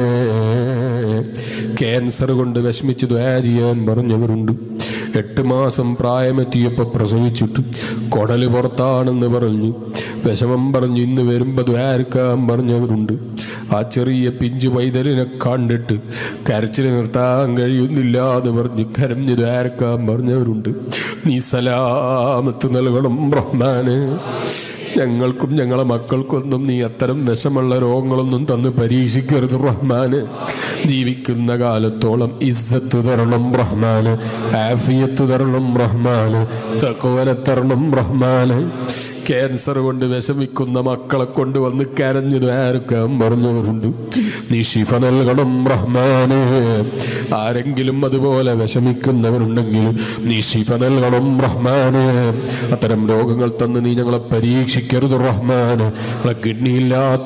ക്യാൻസർ കൊണ്ട് വിഷമിച്ച് ദ്വാ ചെയ്യാൻ പറഞ്ഞവരുണ്ട് എട്ട് മാസം പ്രായമെത്തിയപ്പോൾ പ്രസവിച്ചിട്ട് കുടല് പുറത്താണെന്ന് പറഞ്ഞു വിഷമം പറഞ്ഞു ഇന്ന് വരുമ്പോൾ ദ്വാരക്കാൻ പറഞ്ഞവരുണ്ട് ആ ചെറിയ പിഞ്ചു പൈതലിനെ കണ്ടിട്ട് കരച്ചിൽ നിർത്താൻ കഴിയുന്നില്ല എന്ന് പറഞ്ഞ് കരഞ്ഞു ധാരക്കാൻ പറഞ്ഞവരുണ്ട് നീ സലാമത്ത് നൽകണം റഹ്മാന് ഞങ്ങൾക്കും ഞങ്ങളെ മക്കൾക്കൊന്നും നീ അത്തരം വിഷമുള്ള രോഗങ്ങളൊന്നും തന്ന് പരീക്ഷിക്കരുത് റഹ്മാന് ജീവിക്കുന്ന കാലത്തോളം ഇസ്സത്ത് തരണം റഹ്മാന് ആഫിയത്ത് തരണം റഹ്മാന് തക്കവനെ തരണം റഹ്മാന് ക്യാൻസർ കൊണ്ട് വിഷമിക്കുന്ന മക്കളെ കൊണ്ട് വന്ന് കരഞ്ഞു ദ്വാരക്കാൻ പറഞ്ഞവരുണ്ട് നീ ശിഫ നൽകണം റഹ്മാന് ആരെങ്കിലും അതുപോലെ വിഷമിക്കുന്നവരുണ്ടെങ്കിൽ നീ ശിഫ നൽകണം റഹ്മാന് അത്തരം രോഗങ്ങൾ തന്ന് നീ ഞങ്ങളെ പരീക്ഷിക്കരുത് റഹ്മാന് ഞങ്ങളെ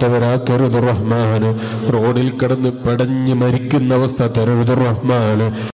കിഡ്നിയില്ലാത്തവരാക്കരുത് റഹ്മാന് റോഡിൽ കിടന്ന് പെടഞ്ഞ് മരിക്കുന്ന അവസ്ഥ തരരുത് റഹ്മാന്